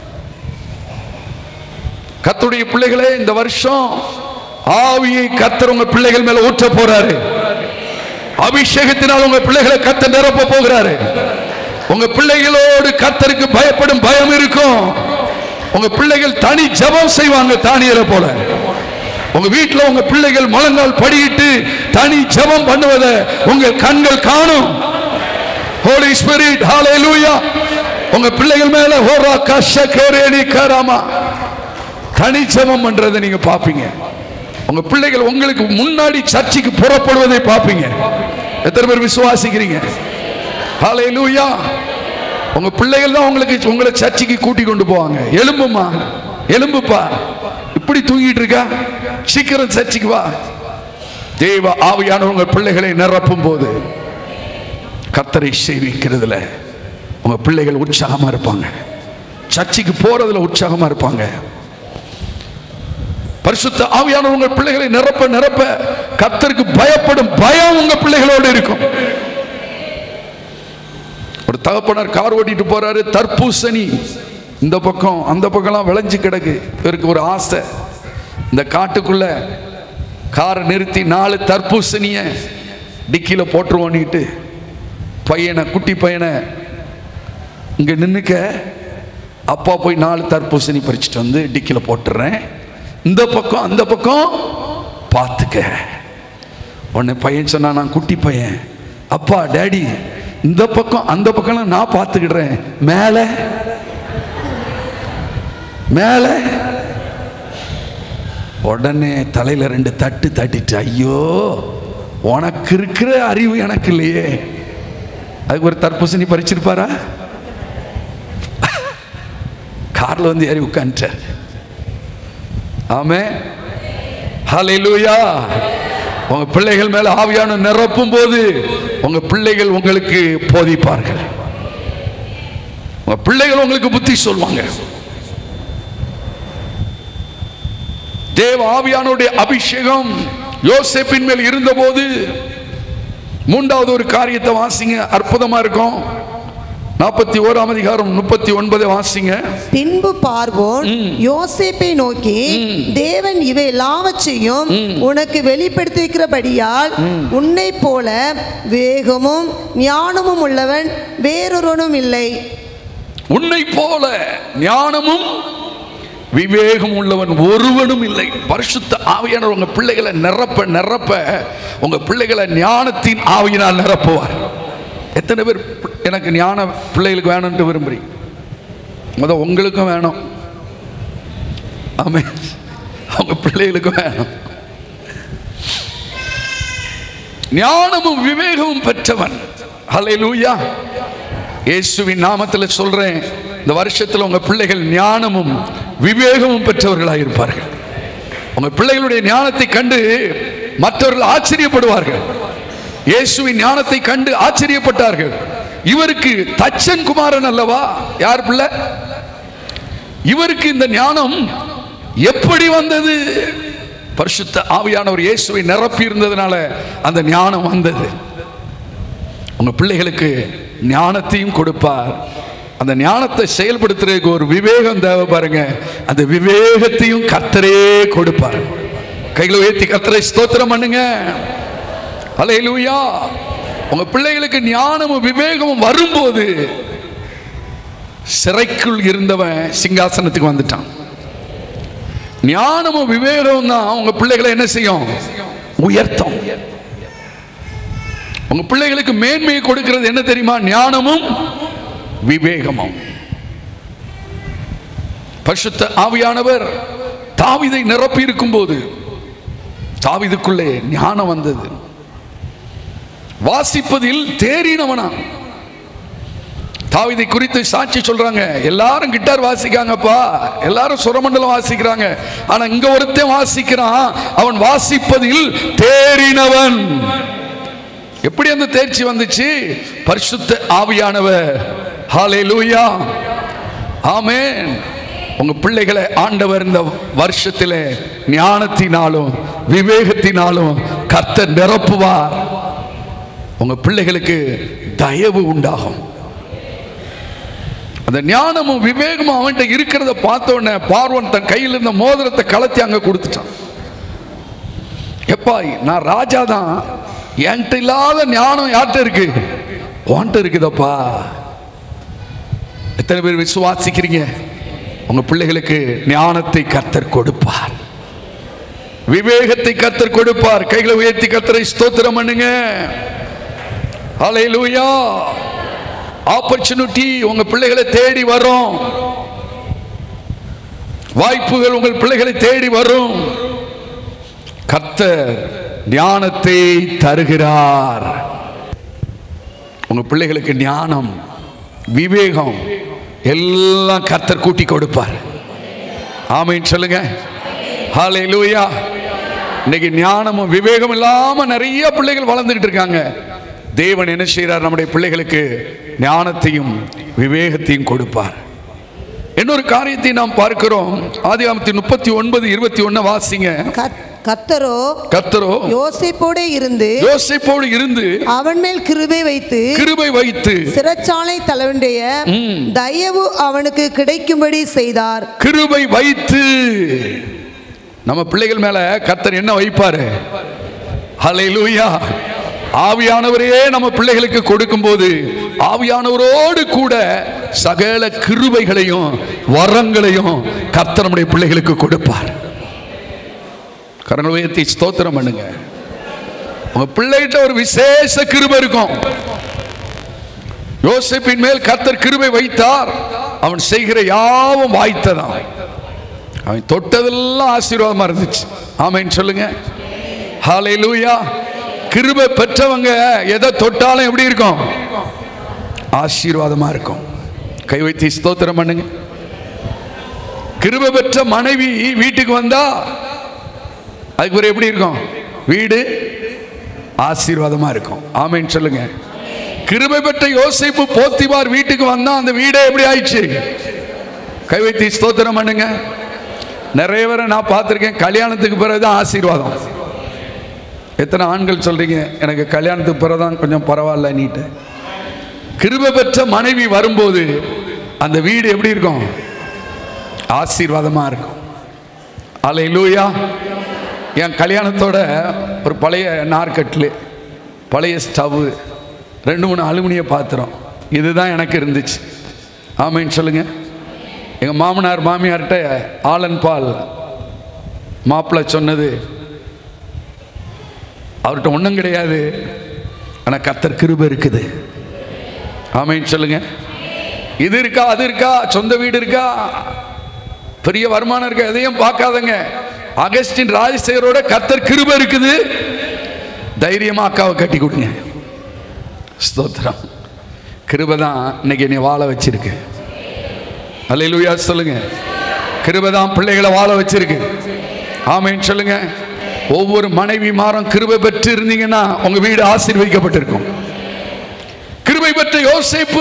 கர்த்தருடைய பிள்ளைகளே இந்த வருஷம் ஆவியை கர்த்தர் உங்க பிள்ளைகள் மேல ஊற்ற போறாரு அபிஷேகத்தினால் உங்க பிள்ளைகளை கர்த்தர் நிரப்ப போகிறாரு உங்க பிள்ளைகளோடு கர்த்தருக்கு பயப்படும் பயம் இருக்கும் உங்க பிள்ளைகள் தனி ஜெபம் செய்வாங்க தானியரை போல உங்க வீட்டுல உங்க பிள்ளைகள் முழங்கால் படியிட்டு தனி ஜெபம் பண்ணுவதை உங்கள் கண்கள் காணும் ஹோலி ஸ்பிரிட் ஹalleluya உங்க பிள்ளைகள் மேல ஹோரா கஷ கேரேனி கராமா தனி ஜெபம் பண்றதை நீங்க பாப்பீங்க உங்க பிள்ளைகள் உங்களுக்கு முன்னாடி சர்ச்சுக்கு புறப்படுவதை பாப்பீங்க எத்தனை பேர் விசுவாசிக்கிறீங்க ஹalleluya உங்க பிள்ளைகள் தான் உங்களுக்கு உங்களை சர்ச்சுக்கு கூட்டி கொண்டு போவாங்க எலும்புமா எலும்புப்பா இப்படி தூங்கிட்டு இருக்கா சீக்கிரம் சர்ச்சுக்கு வா தேவ ஆவியான உங்க பிள்ளைகளை நிரப்பும் போது கர்த்தரை சேவிக்கிறதுல உங்க பிள்ளைகள் உற்சாகமா இருப்பாங்க சர்ச்சுக்கு போறதுல உற்சாகமா இருப்பாங்க பரிசுத்த ஆவியான உங்க பிள்ளைகளை நிரப்ப நிரப்ப கர்த்தருக்கு பயப்படும் பயம் உங்க பிள்ளைகளோடு இருக்கும் ஒரு தகப்பனார் கார் ஓட்டிட்டு போறாரு தர்பூசணி இந்த பக்கம் அந்த பக்கம்லாம் விளைஞ்சு கிடக்கு இவருக்கு ஒரு ஆசை இந்த காட்டுக்குள்ள காரை நிறுத்தி நாலு தர்பூசணிய டிக்கில போட்டுருவோன்னுட்டு பையனை குட்டி பையனை இங்க நின்னுக்க அப்பா போய் நாலு தர்பூசணி பறிச்சுட்டு வந்து டிக்கில போட்டுறேன் இந்த பக்கம் அந்த பக்கம் பார்த்துக்க உடனே பையன் சொன்னா நான் குட்டி பையன் அப்பா டேடி இந்த பக்கம் அந்த பக்கம்லாம் நான் பார்த்துக்கிடுறேன் மேலே மேலே உடனே தலையில ரெண்டு தட்டு தட்டிட்டு ஐயோ உனக்கு இருக்கிற அறிவு எனக்கு இல்லையே அதுக்கு ஒரு தர்பூசணி பறிச்சிருப்பாரா கார்ல வந்து ஏறி உட்காந்துட்டார் ஆமே ஹalleluya உங்க பிள்ளைகள் மேல ஆவியான நிரப்பும் போது உங்க பிள்ளைகள் உங்களுக்கு போதிப்பார்கள் உங்க பிள்ளைகள் உங்களுக்கு புத்தி சொல்வாங்க தேவ ஆவியானுடைய அபிஷேகம் யோசேப்பின் மேல் இருந்தபோது மூன்றாவது ஒரு காரியத்தை வாசிங்க அற்புதமா இருக்கும் நாற்பத்தி ஓராம் அதிகாரம் முப்பத்தி ஒன்பதை வாசிங்க பின்பு பார்வோன் யோசேப்பை நோக்கி தேவன் இவை எல்லாவற்றையும் உனக்கு வெளிப்படுத்தியிருக்கிறபடியால் உன்னை போல வேகமும் ஞானமும் உள்ளவன் வேறொருவனும் இல்லை உன்னை போல ஞானமும் விவேகம் உள்ளவன் ஒருவனும் இல்லை பரிசுத்த ஆவியானவர் உங்க பிள்ளைகளை நிரப்ப நிரப்ப உங்க பிள்ளைகளை ஞானத்தின் ஆவியினால் நிரப்புவார் எத்தனை பேர் பி- எனக்கு ஞான பிள்ளைகளுக்கு வேணும்னு விரும்புறீங்க முத உங்களுக்கும் வேணும் ஆமே அவங்க பிள்ளைகளுக்கும் வேணும் ஞானமும் விவேகமும் பெற்றவன் ஹalleluya இயேசுவின் நாமத்தில் சொல்றேன் இந்த வருஷத்தில் உங்க பிள்ளைகள் ஞானமும் விவேகமும் பெற்றவர்களாக இருப்பார்கள் உங்க பிள்ளைகளுடைய ஞானத்தை கண்டு மற்றவர்கள் ஆச்சரியப்படுவார்கள் இயேசுவின் ஞானத்தை கண்டு ஆச்சரியப்பட்டார்கள் இவருக்கு தச்சன் குமாரன் அல்லவா யார் பிள்ளை இவருக்கு இந்த ஞானம் எப்படி வந்தது பரிசுத்த ஆவியானவர் இயேசுவை நிரப்பி இருந்ததுனால அந்த ஞானம் வந்தது உங்க பிள்ளைகளுக்கு ஞானத்தையும் கொடுப்பார் அந்த ஞானத்தை செயல்படுத்துறதுக்கு ஒரு விவேகம் தேவை பாருங்க அந்த விவேகத்தையும் கர்த்தரே கொடுப்பார் கைகளை உயர்த்தி கர்த்தரை ஸ்தோத்திரம் பண்ணுங்க அல்லேலூயா உங்க பிள்ளைகளுக்கு ஞானமும் விவேகமும் வரும்போது சிறைக்குள் இருந்தவன் சிங்காசனத்துக்கு வந்துட்டான் ஞானமும் விவேகமும் தான் உங்க பிள்ளைகளை என்ன செய்யும் உயர்த்தும் உங்க பிள்ளைகளுக்கு மேன்மையை கொடுக்கிறது என்ன தெரியுமா ஞானமும் விவேகமும் பரிசுத்த ஆவியானவர் தாவிதை நிரப்பி இருக்கும் போது தாவிதுக்குள்ளே ஞானம் வந்தது வாசிப்பதில் தேறினவனா தாவிதை குறித்து சாட்சி சொல்றாங்க எல்லாரும் கிட்டார் வாசிக்காங்கப்பா எல்லாரும் சுரமண்டலம் வாசிக்கிறாங்க ஆனா இங்க ஒருத்தன் வாசிக்கிறான் அவன் வாசிப்பதில் தேறினவன் எப்படி அந்த தேர்ச்சி வந்துச்சு பரிசுத்த ஆவியானவர் ஹalleluya ஆமென் உங்க பிள்ளைகளை ஆண்டவர் இந்த வருஷத்திலே ஞானத்தினாலும் விவேகத்தினாலும் கர்த்தர் நிரப்புவார் உங்க பிள்ளைகளுக்கு தயவு உண்டாகும் அந்த ஞானமும் விவேகமும் அவன்கிட்ட இருக்கிறத பார்த்த உடனே பார்வன் தன் கையில் இருந்த மோதிரத்தை கலத்தி அங்க கொடுத்துட்டான் எப்பா நான் ராஜா தான் என்கிட்ட இல்லாத ஞானம் யார்கிட்ட இருக்கு உன்கிட்ட இருக்குதப்பா எத்தனை பேர் விசுவாசிக்கிறீங்க உங்க பிள்ளைகளுக்கு ஞானத்தை கர்த்தர் கொடுப்பார் விவேகத்தை கர்த்தர் கொடுப்பார் கைகளை உயர்த்தி கர்த்தரை ஸ்தோத்திரம் பண்ணுங்க ஹalleluya ஆப்பர்ச்சுனிட்டி உங்க பிள்ளைகளை தேடி வரும் வாய்ப்புகள் உங்கள் பிள்ளைகளை தேடி வரும் கர்த்தர் ஞானத்தை தருகிறார் உங்க பிள்ளைகளுக்கு ஞானம் விவேகம் எல்லாம் கர்த்தர் கூட்டி கொடுப்பார் ஆமைன்னு சொல்லுங்க ஹalleluya இன்னைக்கு ஞானமும் விவேகம் இல்லாம நிறைய பிள்ளைகள் வளர்ந்துகிட்டு இருக்காங்க தேவன் என்ன செய்கிறார் நம்முடைய பிள்ளைகளுக்கு ஞானத்தையும் விவேகத்தையும் கொடுப்பார் இன்னொரு காரியத்தை நாம் பார்க்கிறோம் ஆதிகாமத்தி முப்பத்தி ஒன்பது இருபத்தி ஒன்னு வாசிங்க கத்- கர்த்தரோ கர்த்தரோ யோசேப்போடே இருந்து யோசிப்போடு இருந்து அவன் மேல் கிருபை வைத்து கிருபை வைத்து சிறைச்சாலை தலைவனுடைய தயவு அவனுக்கு கிடைக்கும்படி செய்தார் கிருபை வைத்து நம்ம பிள்ளைகள் மேல கர்த்தர் என்ன வைப்பாரு ஹalleluya ஆவியானவரே நம்ம பிள்ளைகளுக்கு கொடுக்கும்போது ஆவியானவரோடு கூட சகல கிருபைகளையும் வரங்களையும் கர்த்தர் நம்முடைய பிள்ளைகளுக்கு கொடுப்பார் கரங்களை உயர்த்தி ஸ்தோத்திரம் பண்ணுங்க உங்க பிள்ளைகிட்ட ஒரு விசேஷ கிருபை இருக்கும் யோசிப்பின் மேல் கர்த்தர் கிருபை வைத்தார் அவன் செய்கிற யாவும் வாய்த்ததான் அவன் தொட்டதெல்லாம் ஆசீர்வாதமா இருந்துச்சு ஆமைன்னு சொல்லுங்க ஹalleluya கிருபை பெற்றவங்க எதை தொட்டாலும் எப்படி இருக்கும் ஆசீர்வாதமா இருக்கும் கை வைத்து ஸ்தோத்திரம் பண்ணுங்க கிருபை பெற்ற மனைவி வீட்டுக்கு வந்தா அதுக்கு ஒரு எப்படி இருக்கும் வீடு ஆசீர்வாதமா இருக்கும் ஆமைன்னு சொல்லுங்க கிருபை பெற்ற யோசிப்பு போத்திபார் வீட்டுக்கு வந்தா அந்த வீடே எப்படி ஆயிடுச்சு கை வைத்து ஸ்தோத்திரம் பண்ணுங்க நிறைய பேரை நான் பார்த்துருக்கேன் கல்யாணத்துக்கு பிறகு தான் ஆசீர்வாதம் எத்தனை ஆண்கள் சொல்றீங்க எனக்கு கல்யாணத்துக்கு பிறகு தான் கொஞ்சம் பரவாயில்ல நீட்டு கிருபை பெற்ற மனைவி வரும்போது அந்த வீடு எப்படி இருக்கும் ஆசீர்வாதமா இருக்கும் அலை லூயா என் கல்யாணத்தோட ஒரு பழைய நார்கட்டில் பழைய ஸ்டவ்வு ரெண்டு மூணு அலுமினிய பாத்திரம் இதுதான் எனக்கு இருந்துச்சு ஆமைன்னு சொல்லுங்க எங்கள் மாமனார் மாமியார்கிட்ட ஆலன் பால் மாப்பிள்ளை சொன்னது அவர்கிட்ட ஒன்றும் கிடையாது ஆனால் கத்தர் கிருபை இருக்குது ஆமைன்னு சொல்லுங்க இது இருக்கா அது இருக்கா சொந்த வீடு இருக்கா பெரிய வருமானம் இருக்கா எதையும் பார்க்காதங்க அகஸ்டின் ராஜசேகரோட கத்தர் கிருபை இருக்குது தைரியமா அக்காவை கட்டி கொடுங்க ஸ்தோத்திரம் கிருபை தான் இன்னைக்கு என்னை வாழ வச்சிருக்கு அல்லேலூயா சொல்லுங்க கிருபை தான் பிள்ளைகளை வாழ வச்சிருக்கு ஆமைன்னு சொல்லுங்க ஒவ்வொரு மனைவி மாறம் கிருபை பெற்று இருந்தீங்கன்னா உங்க வீடு ஆசீர்வதிக்கப்பட்டிருக்கும் கிருபை பெற்ற யோசேப்பு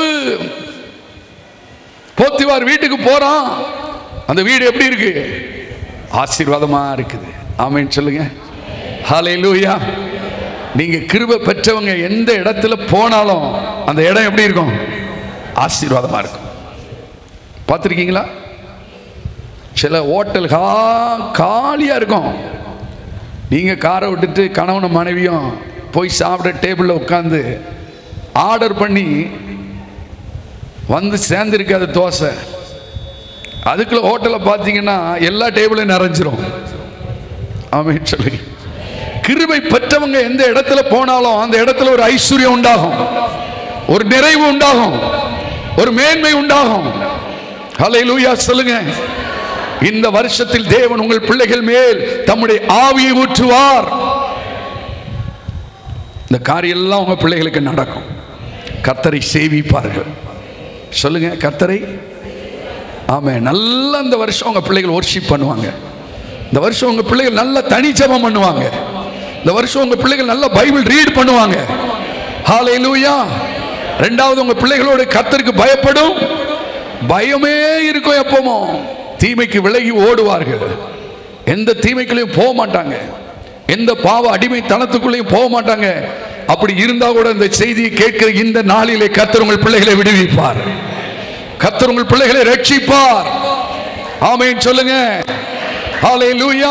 போத்திவார் வீட்டுக்கு போறான் அந்த வீடு எப்படி இருக்கு ஆசீர்வாதமா இருக்குது ஆமைன்னு சொல்லுங்க ஹalleluya நீங்க கிருபை பெற்றவங்க எந்த இடத்துல போனாலும் அந்த இடம் எப்படி இருக்கும் ஆசீர்வாதமா இருக்கும் பார்த்துருக்கீங்களா சில ஹோட்டல் கா காலியாக இருக்கும் நீங்கள் காரை விட்டுட்டு கணவனும் மனைவியும் போய் சாப்பிட டேபிளில் உட்காந்து ஆர்டர் பண்ணி வந்து சேர்ந்துருக்காது தோசை அதுக்குள்ள ஹோட்டலில் பார்த்தீங்கன்னா எல்லா டேபிளும் நிறைஞ்சிரும் ஆமென் சொல்லுங்க கிருபை பெற்றவங்க எந்த இடத்துல போனாலும் அந்த இடத்துல ஒரு ஐஸ்வர்யம் உண்டாகும் ஒரு நிறைவு உண்டாகும் ஒரு மேன்மை உண்டாகும் ஹalleluya சொல்லுங்க இந்த வருஷத்தில் தேவன் உங்கள் பிள்ளைகள் மேல் தம்முடைய ஆவியை ஊற்றுவார் இந்த காரியம் எல்லாம் உங்க பிள்ளைகளுக்கு நடக்கும் கர்த்தரை சேவிப்பார்கள் சொல்லுங்க கர்த்தரை ஆமே நல்லா இந்த வருஷம் உங்க பிள்ளைகள் ஒர்ஷிப் பண்ணுவாங்க இந்த வருஷம் உங்க பிள்ளைகள் நல்ல தனிச்சபம் பண்ணுவாங்க இந்த வருஷம் உங்க பிள்ளைகள் நல்ல பைபிள் ரீட் பண்ணுவாங்க ஹalleluya ரெண்டாவது உங்க பிள்ளைகளோட கர்த்தருக்கு பயப்படும் பயமே இருக்கும் எப்பவுமோ தீமைக்கு விலகி ஓடுவார்கள் எந்த தீமைக்குள்ளேயும் போக மாட்டாங்க எந்த பாவ அடிமைத்தனத்துக்குள்ளேயும் போக மாட்டாங்க அப்படி இருந்தா கூட இந்த செய்தியை கேட்கிற இந்த நாளிலே கர்த்தர் உங்கள் பிள்ளைகளை விடுவிப்பார் கர்த்தர் உங்கள் பிள்ளைகளை ரட்சிப்பார் ஆமென் சொல்லுங்க ஹalleluya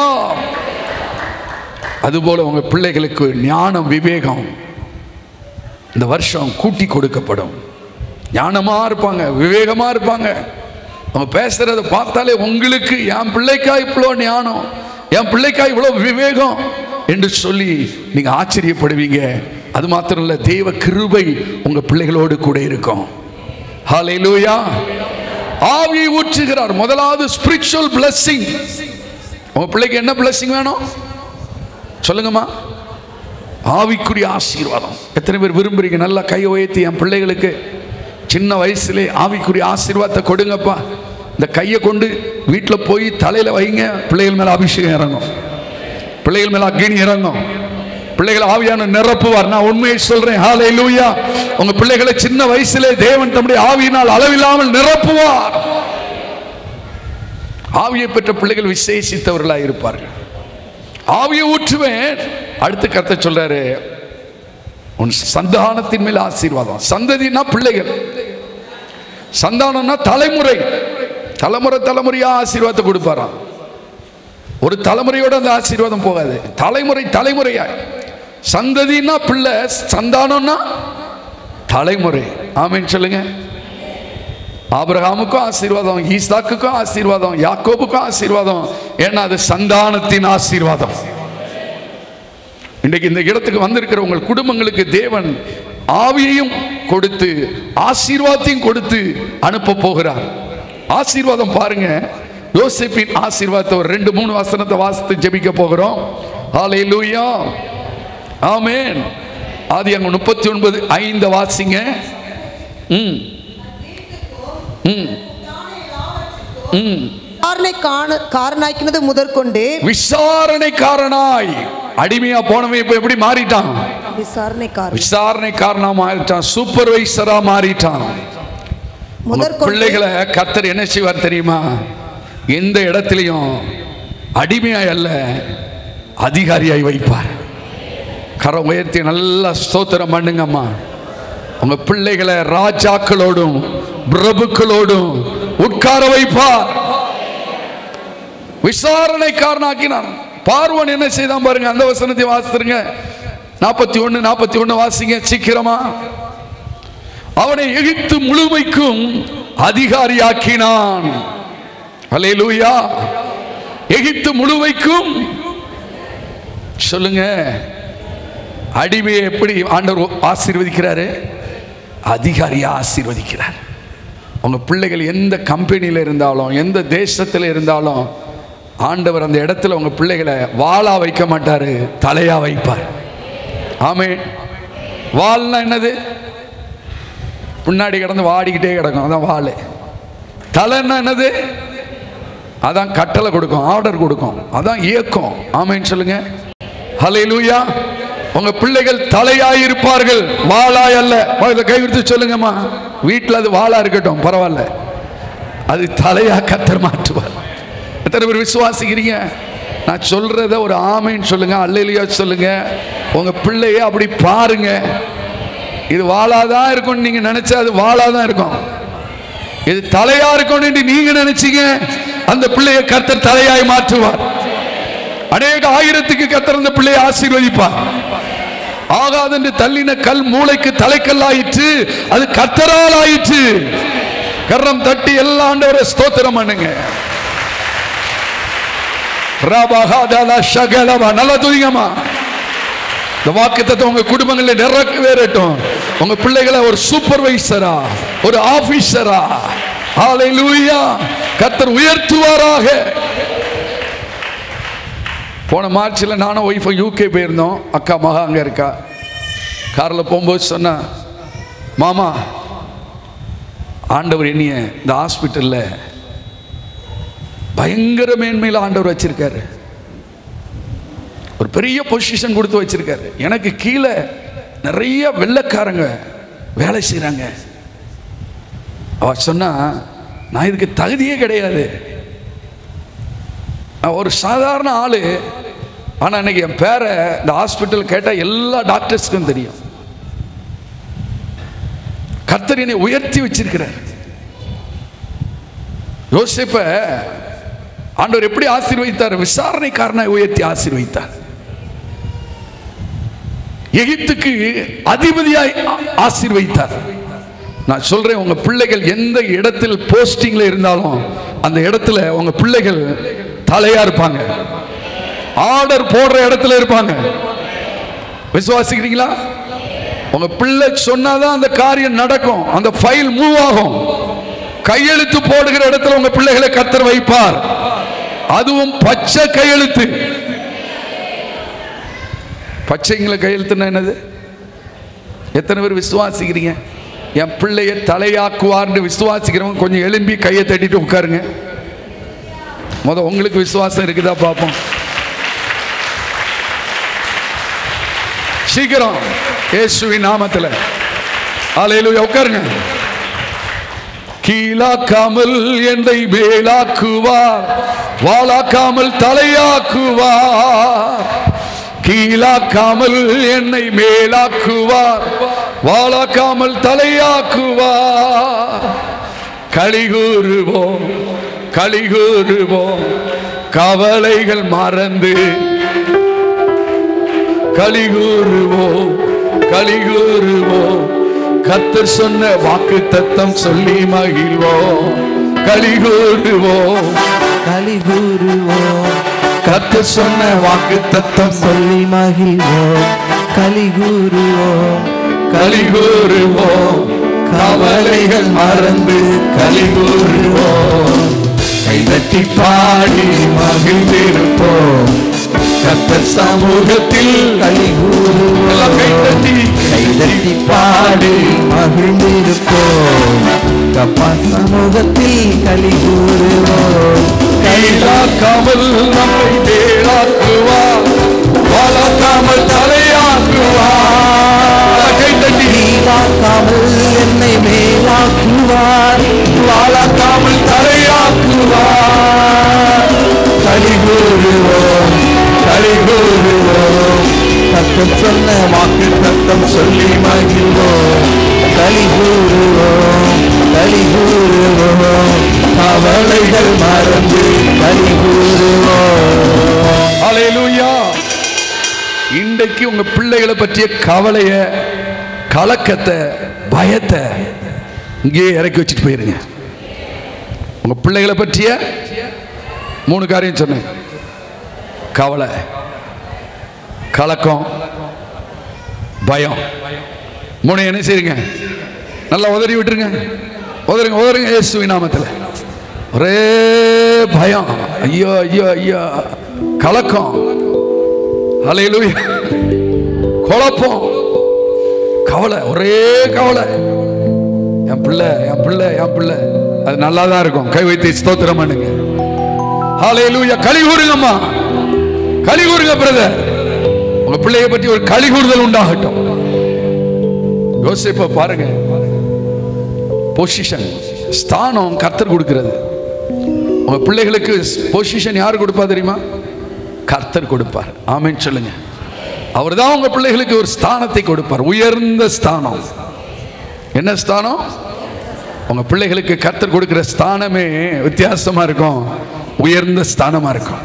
அதுபோல உங்க பிள்ளைகளுக்கு ஞானம் விவேகம் இந்த வருஷம் கூட்டி கொடுக்கப்படும் ஞானமா இருப்பாங்க விவேகமா இருப்பாங்க அவங்க பேசுறத பார்த்தாலே உங்களுக்கு என் பிள்ளைக்கா இவ்வளோ ஞானம் என் பிள்ளைக்கா இவ்வளோ விவேகம் என்று சொல்லி நீங்க ஆச்சரியப்படுவீங்க அது மாத்திரம் இல்ல தெய்வ கிருபை உங்க பிள்ளைகளோடு கூட இருக்கும் ஹalleluya ஆவியை ஊற்றுகிறார் முதலாவது ஸ்பிரிச்சுவல் blessing உங்க பிள்ளைக்கு என்ன blessing வேணும் சொல்லுங்கம்மா ஆவிக்குரிய ஆசீர்வாதம் எத்தனை பேர் விரும்புறீங்க நல்லா கையை உயர்த்தி என் பிள்ளைகளுக்கு சின்ன வயசுலே ஆவிக்குரிய ஆசீர்வாதத்தை கொடுங்கப்பா இந்த கையை கொண்டு வீட்டில் போய் தலையில் வைங்க பிள்ளைகள் மேலே அபிஷேகம் இறங்கும் பிள்ளைகள் மேலே அக்னி இறங்கும் பிள்ளைகள் ஆவியான நிரப்புவார் நான் உண்மையை சொல்றேன் ஹாலே லூயா உங்க பிள்ளைகளை சின்ன வயசுலே தேவன் தம்முடைய ஆவியினால் அளவில்லாமல் நிரப்புவார் ஆவியை பெற்ற பிள்ளைகள் விசேஷித்தவர்களாக இருப்பார்கள் ஆவியை ஊற்றுவேன் அடுத்து கருத்தை சொல்றாரு உன் சந்தானத்தின் மேல் ஆசீர்வாதம் சந்ததினா பிள்ளைகள் சந்தானம்னா தலைமுறை தலைமுறை தலைமுறையா ஆசீர்வாதத்தை கொடுப்பாராம் ஒரு தலைமுறையோட அந்த ஆசீர்வாதம் போகாது தலைமுறை தலைமுறையா சந்ததினா பிள்ளை சந்தானம்னா தலைமுறை ஆமென் சொல்லுங்க ஆபிரகாமுக்கும் ஆசீர்வாதம் ஈசாக்குக்கும் ஆசீர்வாதம் யாக்கோபுக்கும் ஆசீர்வாதம் ஏன்னா அது சந்தானத்தின் ஆசீர்வாதம் இன்றைக்கு இந்த இடத்துக்கு வந்திருக்கிற உங்கள் குடும்பங்களுக்கு தேவன் ஆவியையும் கொடுத்து ஆசீர்வாதத்தையும் கொடுத்து அனுப்ப போகிறார் ஆசீர்வாதம் பாருங்க யோசிப்பின் ஆசீர்வாதத்தை ஒரு ரெண்டு மூணு வசனத்தை வாசித்து ஜெபிக்க போகிறோம் ஹalleluya ஆமென் ஆதி அங்க முப்பத்தி ஒன்பது ஐந்து வாசிங்க ம் ம் ம் காரனை காண காரனாக்கினது முதற்கொண்டு விசாரணைக்காரனாய் அடிமையா போனவன் இப்ப எப்படி மாறிட்டான் விசாரணைக்காரன் விசாரணைக்காரனா மாறிட்டான் சூப்பர்வைசரா மாறிட்டான் உங்க முதற்கொண்டு பிள்ளைகளை கர்த்தர் என்ன செய்வார் தெரியுமா எந்த இடத்துலையும் அடிமையாய் அல்ல அதிகாரியாய் வைப்பார் கரம் உயர்த்தி நல்லா ஸ்தோத்திரம் பண்ணுங்கம்மா உங்க பிள்ளைகளை ராஜாக்களோடும் பிரபுக்களோடும் உட்கார வைப்பார் விசாரணைக்காரனாக்கினான் பார்வன் என்ன செய்தான் பாருங்க அந்த வசனத்தை வாசித்துருங்க நாற்பத்தி ஒன்று நாற்பத்தி ஒன்று வாசிங்க சீக்கிரமா அவனை எகிப்து முழுமைக்கும் அதிகாரியாக்கினான் அல்லேலூயா எகிப்து முழுமைக்கும் சொல்லுங்க அடிமையை எப்படி ஆண்டவர் ஆசீர்வதிக்கிறாரு அதிகாரியா ஆசீர்வதிக்கிறார் உங்க பிள்ளைகள் எந்த கம்பெனியில் இருந்தாலும் எந்த தேசத்தில் இருந்தாலும் ஆண்டவர் அந்த இடத்துல உங்க பிள்ளைகளை வாளா வைக்க மாட்டாரு தலையா வைப்பார் ஆமே வால்னா என்னது பின்னாடி கிடந்து வாடிக்கிட்டே கிடக்கும் அதான் வாள் தலைன்னா என்னது அதான் கட்டளை கொடுக்கும் ஆர்டர் கொடுக்கும் அதான் இயக்கம் ஆமைன்னு சொல்லுங்க ஹalleluya உங்க பிள்ளைகள் தலையாய் இருப்பார்கள் வாளாய் அல்ல இதை கை கொடுத்து சொல்லுங்கம்மா வீட்டில் அது வாளா இருக்கட்டும் பரவாயில்ல அது தலையா கத்தர் மாற்றுவார் எத்தனை பேர் விசுவாசிக்கிறீங்க நான் சொல்றத ஒரு ஆமைன்னு சொல்லுங்க அல்லையா சொல்லுங்க உங்க பிள்ளைய அப்படி பாருங்க இது வாளாதான் இருக்கும்னு நீங்க நினைச்சா அது வாளாதான் இருக்கும் இது தலையா இருக்கும்னு நீங்க நினைச்சீங்க அந்த பிள்ளையை கர்த்தர் தலையாய் மாற்றுவார் அநேக ஆயிரத்துக்கு கர்த்தர் அந்த பிள்ளையை ஆசீர்வதிப்பார் ஆகாதென்று தள்ளின கல் மூளைக்கு தலைக்கல்லாயிற்று அது கர்த்தரால் ஆயிற்று கரம் தட்டி எல்லா ஆண்டவரை ஸ்தோத்திரம் பண்ணுங்க ரபஹாதல ஷகலவ நல்ல துதிங்கம்மா இந்த வாக்குத்தத்தை உங்க குடும்பங்களில் நிறைவேறட்டும் உங்க பிள்ளைகளை ஒரு சூப்பர்வைசரா ஒரு ஆபீசரா ஹalleluya கர்த்தர் உயர்த்துவாராக போன மார்ச்சில் நானும் ஒய்ஃபும் யூகே போயிருந்தோம் அக்கா மகா அங்கே இருக்கா காரில் போகும்போது சொன்னா மாமா ஆண்டவர் என்னைய இந்த ஹாஸ்பிட்டலில் பயங்கர மேன்மையில் ஆண்டவர் வச்சிருக்காரு ஒரு பெரிய பொசிஷன் கொடுத்து வச்சிருக்காரு எனக்கு கீழே நிறைய வெள்ளைக்காரங்க வேலை செய்கிறாங்க அவ சொன்னா நான் இதுக்கு தகுதியே கிடையாது நான் ஒரு சாதாரண ஆளு ஆனால் இன்னைக்கு என் பேரை இந்த ஹாஸ்பிட்டல் கேட்டால் எல்லா டாக்டர்ஸ்க்கும் தெரியும் கர்த்தர் என்னை உயர்த்தி வச்சிருக்கிறார் யோசிப்ப ஆண்டவர் எப்படி ஆசீர்வதித்தார் விசாரணைக்காரனை உயர்த்தி ஆசீர்வதித்தார் எகிப்துக்கு அதிபதியாய் ஆ- ஆசீர்வதித்தார் நான் சொல்றேன் உங்க பிள்ளைகள் எந்த இடத்தில் போஸ்டிங்ல இருந்தாலும் அந்த இடத்துல உங்க பிள்ளைகள் தலையா இருப்பாங்க ஆர்டர் போடுற இடத்துல இருப்பாங்க விசுவாசிக்கிறீங்களா உங்க பிள்ளை சொன்னாதான் அந்த காரியம் நடக்கும் அந்த ஃபைல் மூவ் ஆகும் கையெழுத்து போடுகிற இடத்துல உங்க பிள்ளைகளை கத்தர் வைப்பார் அதுவும் பச்சை கையெழுத்து பச்சைங்களை கையெழுத்துன்னா என்னது எத்தனை பேர் விசுவாசிக்கிறீங்க என் பிள்ளைய தலையாக்குவார்னு விசுவாசிக்கிறவங்க கொஞ்சம் எழும்பி கையை தட்டிட்டு உட்காருங்க முத உங்களுக்கு விசுவாசம் இருக்குதா பார்ப்போம் சீக்கிரம் இயேசுவின் நாமத்தில் ஆலையில உட்காருங்க கீழாக்காமல் என்னை மேலாக்குவார் வாளாக்காமல் தலையாக்குவார் கீழாக்காமல் என்னை மேலாக்குவார் வாளாக்காமல் தலையாக்குவார் களிகூறுவோம் களிகூறுவோம் கவலைகள் மறந்து கலிகூறுவோம் கலிகூறுவோம் கர்த்தர் சொன்ன வாக்கு தத்தம் சொல்லி மகிழ்வோம் கலிகூறுவோம் கலிகூறுவோம் கர்த்தர் சொன்ன வாக்கு தத்தம் சொல்லி மகிழ்வோம் கலிகூறுவோம் கலிகூறுவோம் கவலைகள் மறந்து கலிகூறுவோம் கைதட்டி பாடி மகிழ்ந்திருப்போம் கர்த்தர் சமூகத்தில் எல்லாம் கைதட்டி கைதட்டி பாடி மகிழ்ந்திருப்போம் கப்பா சமூகத்தில் கலிகூறுவோம் கைலாக்காமல் நம்மை வேளாக்குவார் வாழாக்காமல் தலையாக்குவார் கைதட்டி நீலாக்காமல் என்னை மேலாக்குவார் வாழாக்காமல் தலையாக்குவார் கலிகூறுவோம் கலிகூறுவோம் தத்தம் சொன்ன வாக்கு தத்தம் சொல்லி மகிழ்வோம் கலிகூறுவோம் கலிகூறுவோம் கவலைகள் மறந்து கலிகூறுவோம் அலையலூயா இன்றைக்கு உங்க பிள்ளைகளை பற்றிய கவலைய கலக்கத்தை பயத்தை இங்கேயே இறக்கி வச்சுட்டு போயிருங்க உங்க பிள்ளைகளை பற்றிய மூணு காரியம் சொன்னேன் கவலை கலக்கம் பயம் மூணு என்ன செய்யுங்க நல்லா உதறி விட்டுருங்க உதருங்க உதருங்க இயேசுவின் நாமத்தில் ஒரே பயம் ஐயோ ஐயோ ஐயோ கலக்கம் அலையிலூயா குழப்பம் கவலை ஒரே கவலை என் பிள்ளை என் பிள்ளை என் பிள்ளை அது நல்லா தான் இருக்கும் கை வைத்து ஸ்தோத்திரம் பண்ணுங்க ஹalleluya களி கூறுங்கம்மா களி கூறுங்க பிரதர் உங்க பிள்ளையை பற்றி ஒரு களி கூறுதல் உண்டாகட்டும் யோசிப்ப பாருங்க பொசிஷன் ஸ்தானம் கர்த்தர் கொடுக்கிறது உங்க பிள்ளைகளுக்கு பொசிஷன் யார் கொடுப்பா தெரியுமா கர்த்தர் கொடுப்பார் ஆமென் சொல்லுங்க அவர் தான் உங்க பிள்ளைகளுக்கு ஒரு ஸ்தானத்தை கொடுப்பார் உயர்ந்த ஸ்தானம் என்ன ஸ்தானம் உங்க பிள்ளைகளுக்கு கர்த்தர் கொடுக்கிற ஸ்தானமே வித்தியாசமா இருக்கும் உயர்ந்த ஸ்தானமா இருக்கும்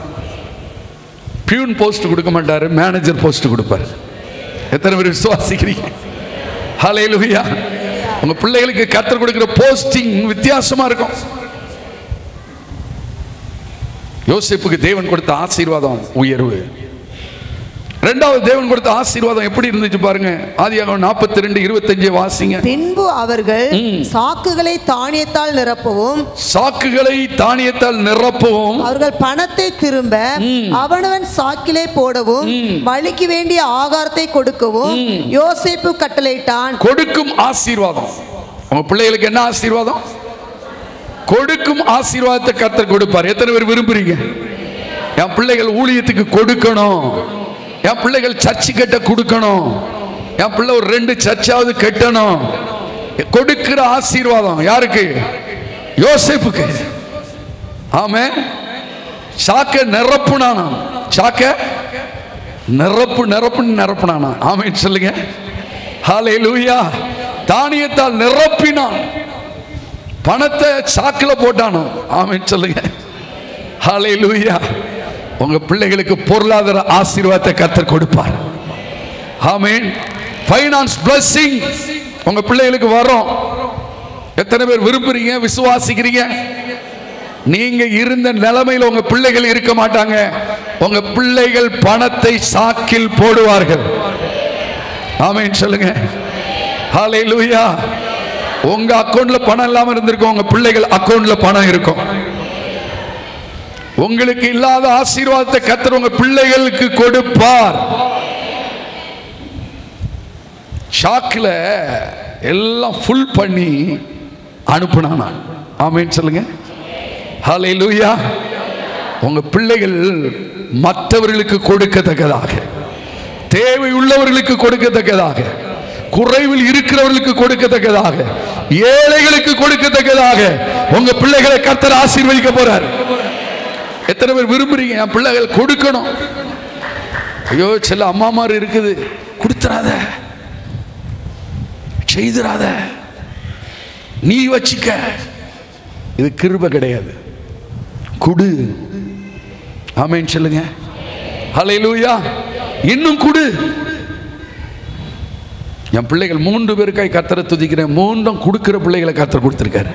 பியூன் போஸ்ட் கொடுக்க மாட்டாரு மேனேஜர் போஸ்ட் கொடுப்பாரு எத்தனை பேர் விசுவாசிக்கிறீங்க ஹalleluya உங்க பிள்ளைகளுக்கு கத்தர் கொடுக்கிற போஸ்டிங் வித்தியாசமா இருக்கும் யோசிப்புக்கு தேவன் கொடுத்த ஆசீர்வாதம் உயர்வு ரெண்டாவது தேவன் கொடுத்த ஆசீர்வாதம் எப்படி இருந்துச்சு பாருங்க ஆதியாகமம் நாற்பத்தி ரெண்டு இருபத்தஞ்சு வாசிங்க பின்பு அவர்கள் சாக்குகளை தானியத்தால் நிரப்பவும் சாக்குகளை தானியத்தால் நிரப்பவும் அவர்கள் பணத்தை திரும்ப அவனவன் சாக்கிலே போடவும் வழிக்கு வேண்டிய ஆகாரத்தை கொடுக்கவும் யோசேப்பு கட்டளையிட்டான் கொடுக்கும் ஆசீர்வாதம் உங்க பிள்ளைகளுக்கு என்ன ஆசீர்வாதம் கொடுக்கும் ஆசீர்வாதத்தை கர்த்தர் கொடுப்பார் எத்தனை பேர் விரும்புறீங்க என் பிள்ளைகள் ஊழியத்துக்கு கொடுக்கணும் என் பிள்ளைகள் சர்ச்சு கட்ட கொடுக்கணும் என் பிள்ளை ஒரு ரெண்டு சர்ச்சாவது கட்டணும் கொடுக்கிற ஆசீர்வாதம் யாருக்கு யோசேப்புக்கு ஆமே சாக்க நிரப்புனானா சாக்க நிரப்பு நிரப்புன்னு நிரப்புனானா ஆமேன்னு சொல்லுங்க ஹாலே லூயா தானியத்தால் நிரப்பினான் பணத்தை சாக்குல போட்டானோ ஆமேன்னு சொல்லுங்க ஹாலே லூயா உங்க பிள்ளைகளுக்கு பொருளாதார ஆசீர்வாதத்தை கத்தர் கொடுப்பார் ஆமேன் ஃபைனான்ஸ் blessing உங்க பிள்ளைகளுக்கு வரும் எத்தனை பேர் விரும்புறீங்க விசுவாசிக்கிறீங்க நீங்க இருந்த நிலைமையில் உங்க பிள்ளைகள் இருக்க மாட்டாங்க உங்க பிள்ளைகள் பணத்தை சாக்கில் போடுவார்கள் ஆமேன் சொல்லுங்க ஹalleluya உங்க அக்கவுண்ட்ல பணம் இல்லாம இருந்திருக்கும் உங்க பிள்ளைகள் அக்கவுண்ட்ல பணம் இருக்கும் உங்களுக்கு இல்லாத ஆசீர்வாதத்தை கத்தர் உங்க பிள்ளைகளுக்கு கொடுப்பார் ஷாக்கில் எல்லாம் ஃபுல் பண்ணி அனுப்புனானா ஆமேன்னு சொல்லுங்க ஹாலே லூயா உங்க பிள்ளைகள் மற்றவர்களுக்கு கொடுக்கத்தக்கதாக தேவை உள்ளவர்களுக்கு கொடுக்கத்தக்கதாக குறைவில் இருக்கிறவர்களுக்கு கொடுக்கத்தக்கதாக ஏழைகளுக்கு கொடுக்கத்தக்கதாக உங்க பிள்ளைகளை கர்த்தர் ஆசீர்வதிக்க போறார் எத்தனை பேர் விரும்புறீங்க என் பிள்ளைகள் கொடுக்கணும் ஐயோ சில அம்மாமார் இருக்குது கொடுத்துறாத செய்துறாத நீ வச்சுக்க இது கிருப கிடையாது குடு ஆமேன்னு சொல்லுங்க ஹalleluya இன்னும் குடு என் பிள்ளைகள் மூன்று பேருக்காய் கத்தரை துதிக்கிறேன் மூன்றும் கொடுக்கிற பிள்ளைகளை கத்தர் கொடுத்துருக்காரு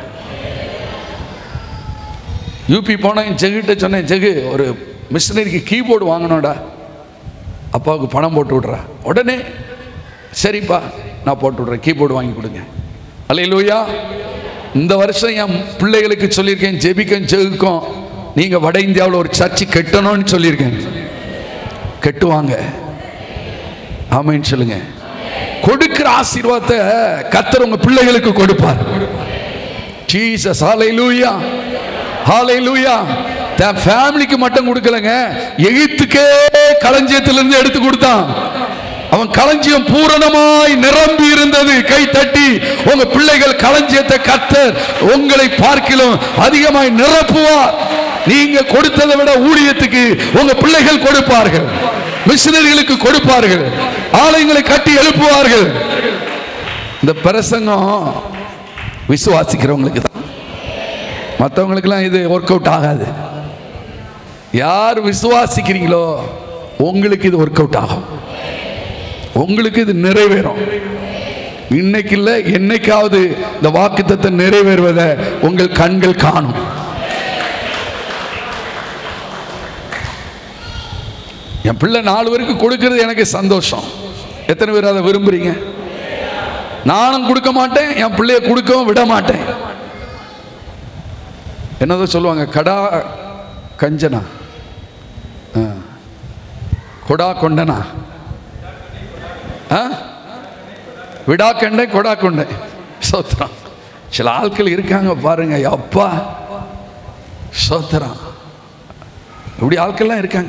யூபி போனேன் ஜெகிட்ட சொன்னேன் ஜெகு ஒரு மிஷினரிக்கு கீபோர்டு வாங்கணும்டா அப்பாவுக்கு பணம் போட்டு விட்றா உடனே சரிப்பா நான் போட்டு விட்றேன் கீபோர்டு வாங்கி கொடுங்க அல்லையிலூயா இந்த வருஷம் என் பிள்ளைகளுக்கு சொல்லியிருக்கேன் ஜெபிக்கும் ஜெகுக்கும் நீங்கள் வட இந்தியாவில் ஒரு சர்ச்சு கட்டணும்னு சொல்லியிருக்கேன் கட்டுவாங்க ஆமைன்னு சொல்லுங்க கொடுக்கிற ஆசீர்வாதத்தை கத்தர் உங்க பிள்ளைகளுக்கு கொடுப்பார் ஜீசஸ் ஹalleluya ஹalleluya தன் ஃபேமிலிக்கு மட்டும் கொடுக்கலங்க எகிப்துக்கே களஞ்சியத்திலிருந்து எடுத்து கொடுத்தான் அவன் களஞ்சியம் பூரணமாய் நிரம்பி இருந்தது கை தட்டி உங்க பிள்ளைகள் களஞ்சியத்தை கத்தர் உங்களை பார்க்கிலும் அதிகமாய் நிரப்புவார் நீங்க கொடுத்ததை விட ஊழியத்துக்கு உங்க பிள்ளைகள் கொடுப்பார்கள் மிஷினரிகளுக்கு கொடுப்பார்கள் ஆலயங்களை கட்டி எழுப்புவார்கள் இந்த பிரசங்கம் விசுவாசிக்கிறவங்களுக்கு தான் மற்றவங்களுக்கெல்லாம் இது ஒர்க் அவுட் ஆகாது யார் விசுவாசிக்கிறீங்களோ உங்களுக்கு இது ஒர்க் அவுட் ஆகும் உங்களுக்கு இது நிறைவேறும் இன்னைக்கு இல்லை என்னைக்காவது இந்த வாக்குத்தத்தை நிறைவேறுவதை உங்கள் கண்கள் காணும் என் பிள்ளை நாலு பேருக்கு கொடுக்கிறது எனக்கு சந்தோஷம் எத்தனை பேர் அதை விரும்புறீங்க நானும் கொடுக்க மாட்டேன் என் பிள்ளைய கொடுக்கவும் விட மாட்டேன் என்னதோ சொல்லுவாங்க கடா கஞ்சனா ஆ. கொடா கொண்டனா ஆ? விடா கண்டை கொடா கொண்டை சோத்திரம் சில ஆட்கள் இருக்காங்க பாருங்க அப்பா சோத்திரம் இப்படி ஆட்கள்லாம் இருக்காங்க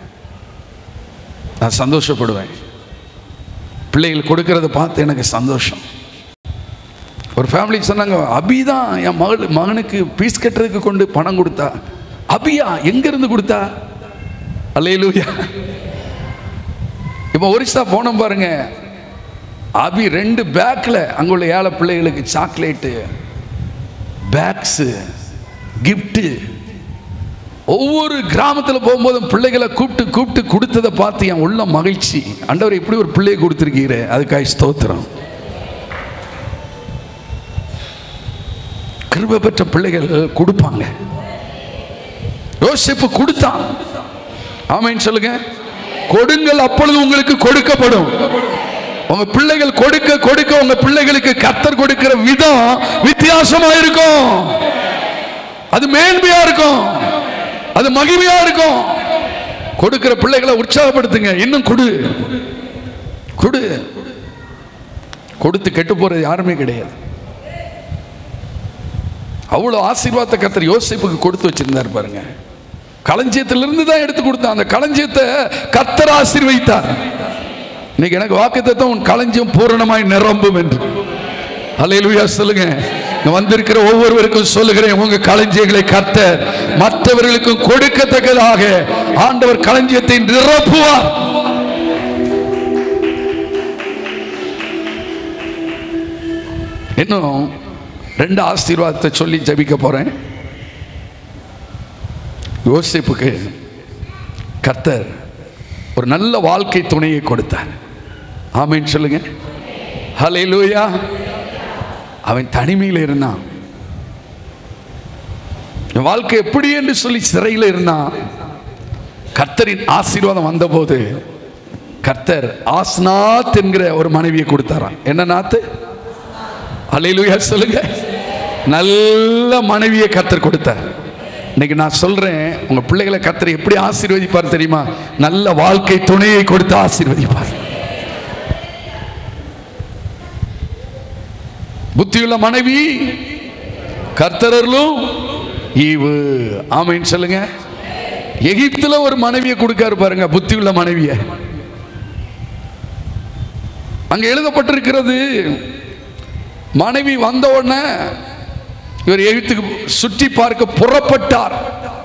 நான் சந்தோஷப்படுவேன் பிள்ளைகள் கொடுக்கறத பார்த்து எனக்கு சந்தோஷம் ஒரு ஃபேமிலி சொன்னாங்க அபி தான் என் மகள் மகனுக்கு பீஸ் கட்டுறதுக்கு கொண்டு பணம் கொடுத்தா அபியா எங்கேருந்து கொடுத்தா அல்லையிலூயா இப்போ ஒரிசா போனோம் பாருங்க அபி ரெண்டு பேக்கில் அங்கே உள்ள ஏழை பிள்ளைகளுக்கு சாக்லேட்டு பேக்ஸு கிஃப்ட்டு ஒவ்வொரு கிராமத்தில் போகும்போதும் பிள்ளைகளை கூப்பிட்டு கூப்பிட்டு கொடுத்ததை பார்த்து என் உள்ள மகிழ்ச்சி ஆண்டவர் இப்படி ஒரு பிள்ளையை கொடுத்துருக்கீரு அதுக்காக ஸ்தோத்திரம் கிருபை பெற்ற பிள்ளைகள் கொடுப்பாங்க யோசிப்பு கொடுத்தான் ஆமைன்னு சொல்லுங்க கொடுங்கள் அப்பொழுது உங்களுக்கு கொடுக்கப்படும் உங்க பிள்ளைகள் கொடுக்க கொடுக்க உங்க பிள்ளைகளுக்கு கத்தர் கொடுக்கிற விதம் வித்தியாசமா இருக்கும் அது மேன்மையா இருக்கும் அது மகிமையா இருக்கும் கொடுக்கிற பிள்ளைகளை உற்சாகப்படுத்துங்க இன்னும் கொடு கொடு கொடுத்து கெட்டு போறது யாருமே கிடையாது அவ்வளோ ஆசீர்வாதத்தை கத்தர் யோசிப்புக்கு கொடுத்து வச்சிருந்தார் பாருங்க களஞ்சியத்திலிருந்து தான் எடுத்து கொடுத்தான் அந்த களஞ்சியத்தை கத்தர் ஆசீர்வதித்தார் இன்னைக்கு எனக்கு வாக்குத்தத்தம் உன் களஞ்சியம் பூரணமாய் நிரம்பும் என்று அல்லேலூயா சொல்லுங்க இங்க வந்திருக்கிற ஒவ்வொருவருக்கும் சொல்லுகிறேன் உங்க களஞ்சியங்களை கர்த்தர் மற்றவர்களுக்கும் கொடுக்கத்தக்கதாக ஆண்டவர் களஞ்சியத்தை நிரப்புவார் இன்னும் ரெண்டு ஆசீர்வாதத்தை சொல்லி ஜெபிக்க போறேன் யோசிப்புக்கு கர்த்தர் ஒரு நல்ல வாழ்க்கை துணையை கொடுத்தார் ஆமென்னு சொல்லுங்க ஹalleluya அவன் தனிமையில் இருந்தான் என் வாழ்க்கை எப்படி என்று சொல்லி சிறையில் இருந்தான் கர்த்தரின் ஆசீர்வாதம் வந்தபோது கர்த்தர் ஆஸ்நாத் என்கிற ஒரு மனைவியை கொடுத்தாராம் என்ன நாத்து அலையிலுயா சொல்லுங்க நல்ல மனைவியை கர்த்தர் கொடுத்தார் இன்னைக்கு நான் சொல்றேன் உங்க பிள்ளைகளை கர்த்தர் எப்படி ஆசீர்வதிப்பார் தெரியுமா நல்ல வாழ்க்கை துணையை கொடுத்து ஆசீர்வதிப்பார் புத்தியுள்ள மனைவி கர்த்தரர்களும் ஈவு ஆமைன்னு சொல்லுங்க எகிப்துல ஒரு மனைவியை கொடுக்காரு பாருங்க புத்தியுள்ள மனைவியை அங்க எழுதப்பட்டிருக்கிறது மனைவி வந்த உடனே இவர் எகிப்துக்கு சுற்றி பார்க்க புறப்பட்டார்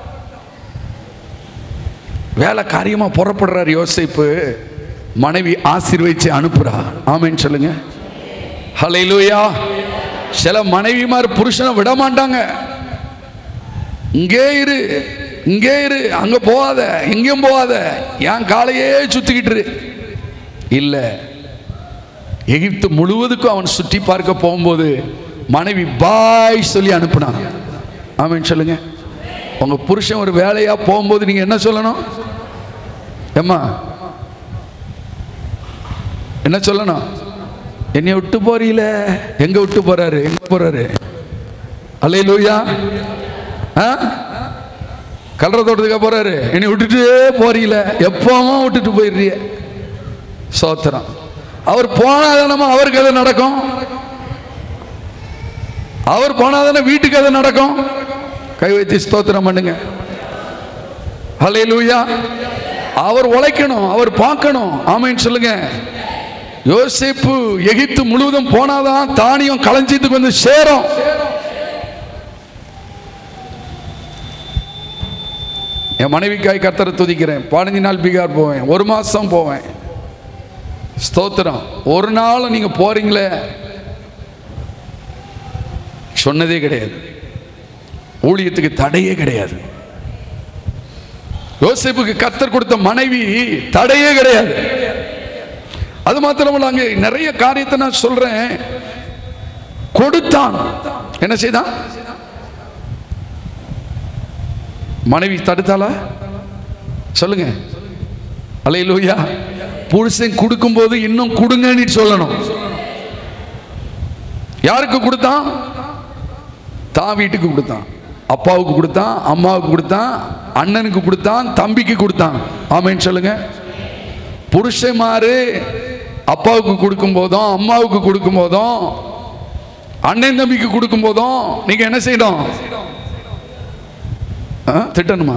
வேலை காரியமா புறப்படுறார் யோசிப்பு மனைவி ஆசீர்வதிச்சு அனுப்புறா ஆமைன்னு சொல்லுங்க ஹalleluya சில மனைவிமார் புருஷனை விட மாட்டாங்க இங்கே இரு இங்கே இரு அங்க போகாத எங்கேயும் போகாத என் காலையே சுத்திக்கிட்டு இரு இல்ல எகிப்து முழுவதுக்கும் அவன் சுற்றி பார்க்க போகும்போது மனைவி பாய் சொல்லி அனுப்புனான் ஆமென் சொல்லுங்க உங்க புருஷன் ஒரு வேலையா போகும்போது நீங்க என்ன சொல்லணும் ஏம்மா என்ன சொல்லணும் என்னை விட்டு போறீல எங்க விட்டு போறாரு எங்க போறாரு அல்லே லூயா கல்ற தோட்டத்துக்கா போறாரு என்னை விட்டுட்டே போறீல எப்பவும் விட்டுட்டு போயிடுறிய சோத்திரம் அவர் போனாதானமா அவருக்கு அது நடக்கும் அவர் போனாதானே வீட்டுக்கு அது நடக்கும் கை வைத்து ஸ்தோத்திரம் பண்ணுங்க ஹலே லூயா அவர் உழைக்கணும் அவர் பார்க்கணும் ஆமைன்னு சொல்லுங்க யோசிப்பு எகிப்து முழுவதும் போனாதான் தானியம் களஞ்சியத்துக்கு வந்து சேரும் என் மனைவிக்காய் கர்த்தரை துதிக்கிறேன் பதினஞ்சு நாள் பீகார் போவேன் ஒரு மாசம் போவேன் ஸ்தோத்திரம் ஒரு நாள் நீங்க போறீங்களே சொன்னதே கிடையாது ஊழியத்துக்கு தடையே கிடையாது யோசேப்புக்கு கர்த்தர் கொடுத்த மனைவி தடையே கிடையாது அது மாத்திரமல்ல அங்கே நிறைய காரியத்தை நான் சொல்றேன் கொடுத்தான் என்ன செய்தான் மனைவி தடுத்தாளா சொல்லுங்க அலையிலூயா புருஷன் கொடுக்கும்போது இன்னும் கொடுங்கன்னு சொல்லணும் யாருக்கு கொடுத்தான் தான் வீட்டுக்கு கொடுத்தான் அப்பாவுக்கு கொடுத்தான் அம்மாவுக்கு கொடுத்தான் அண்ணனுக்கு கொடுத்தான் தம்பிக்கு கொடுத்தான் ஆமைன்னு சொல்லுங்க புருஷமாரு அப்பாவுக்கு கொடுக்கும் போதும் அம்மாவுக்கு கொடுக்கும் போதும் அண்ணன் தம்பிக்கு கொடுக்கும் போதும் நீங்க என்ன செய்யணும் ஆ, திட்டணுமா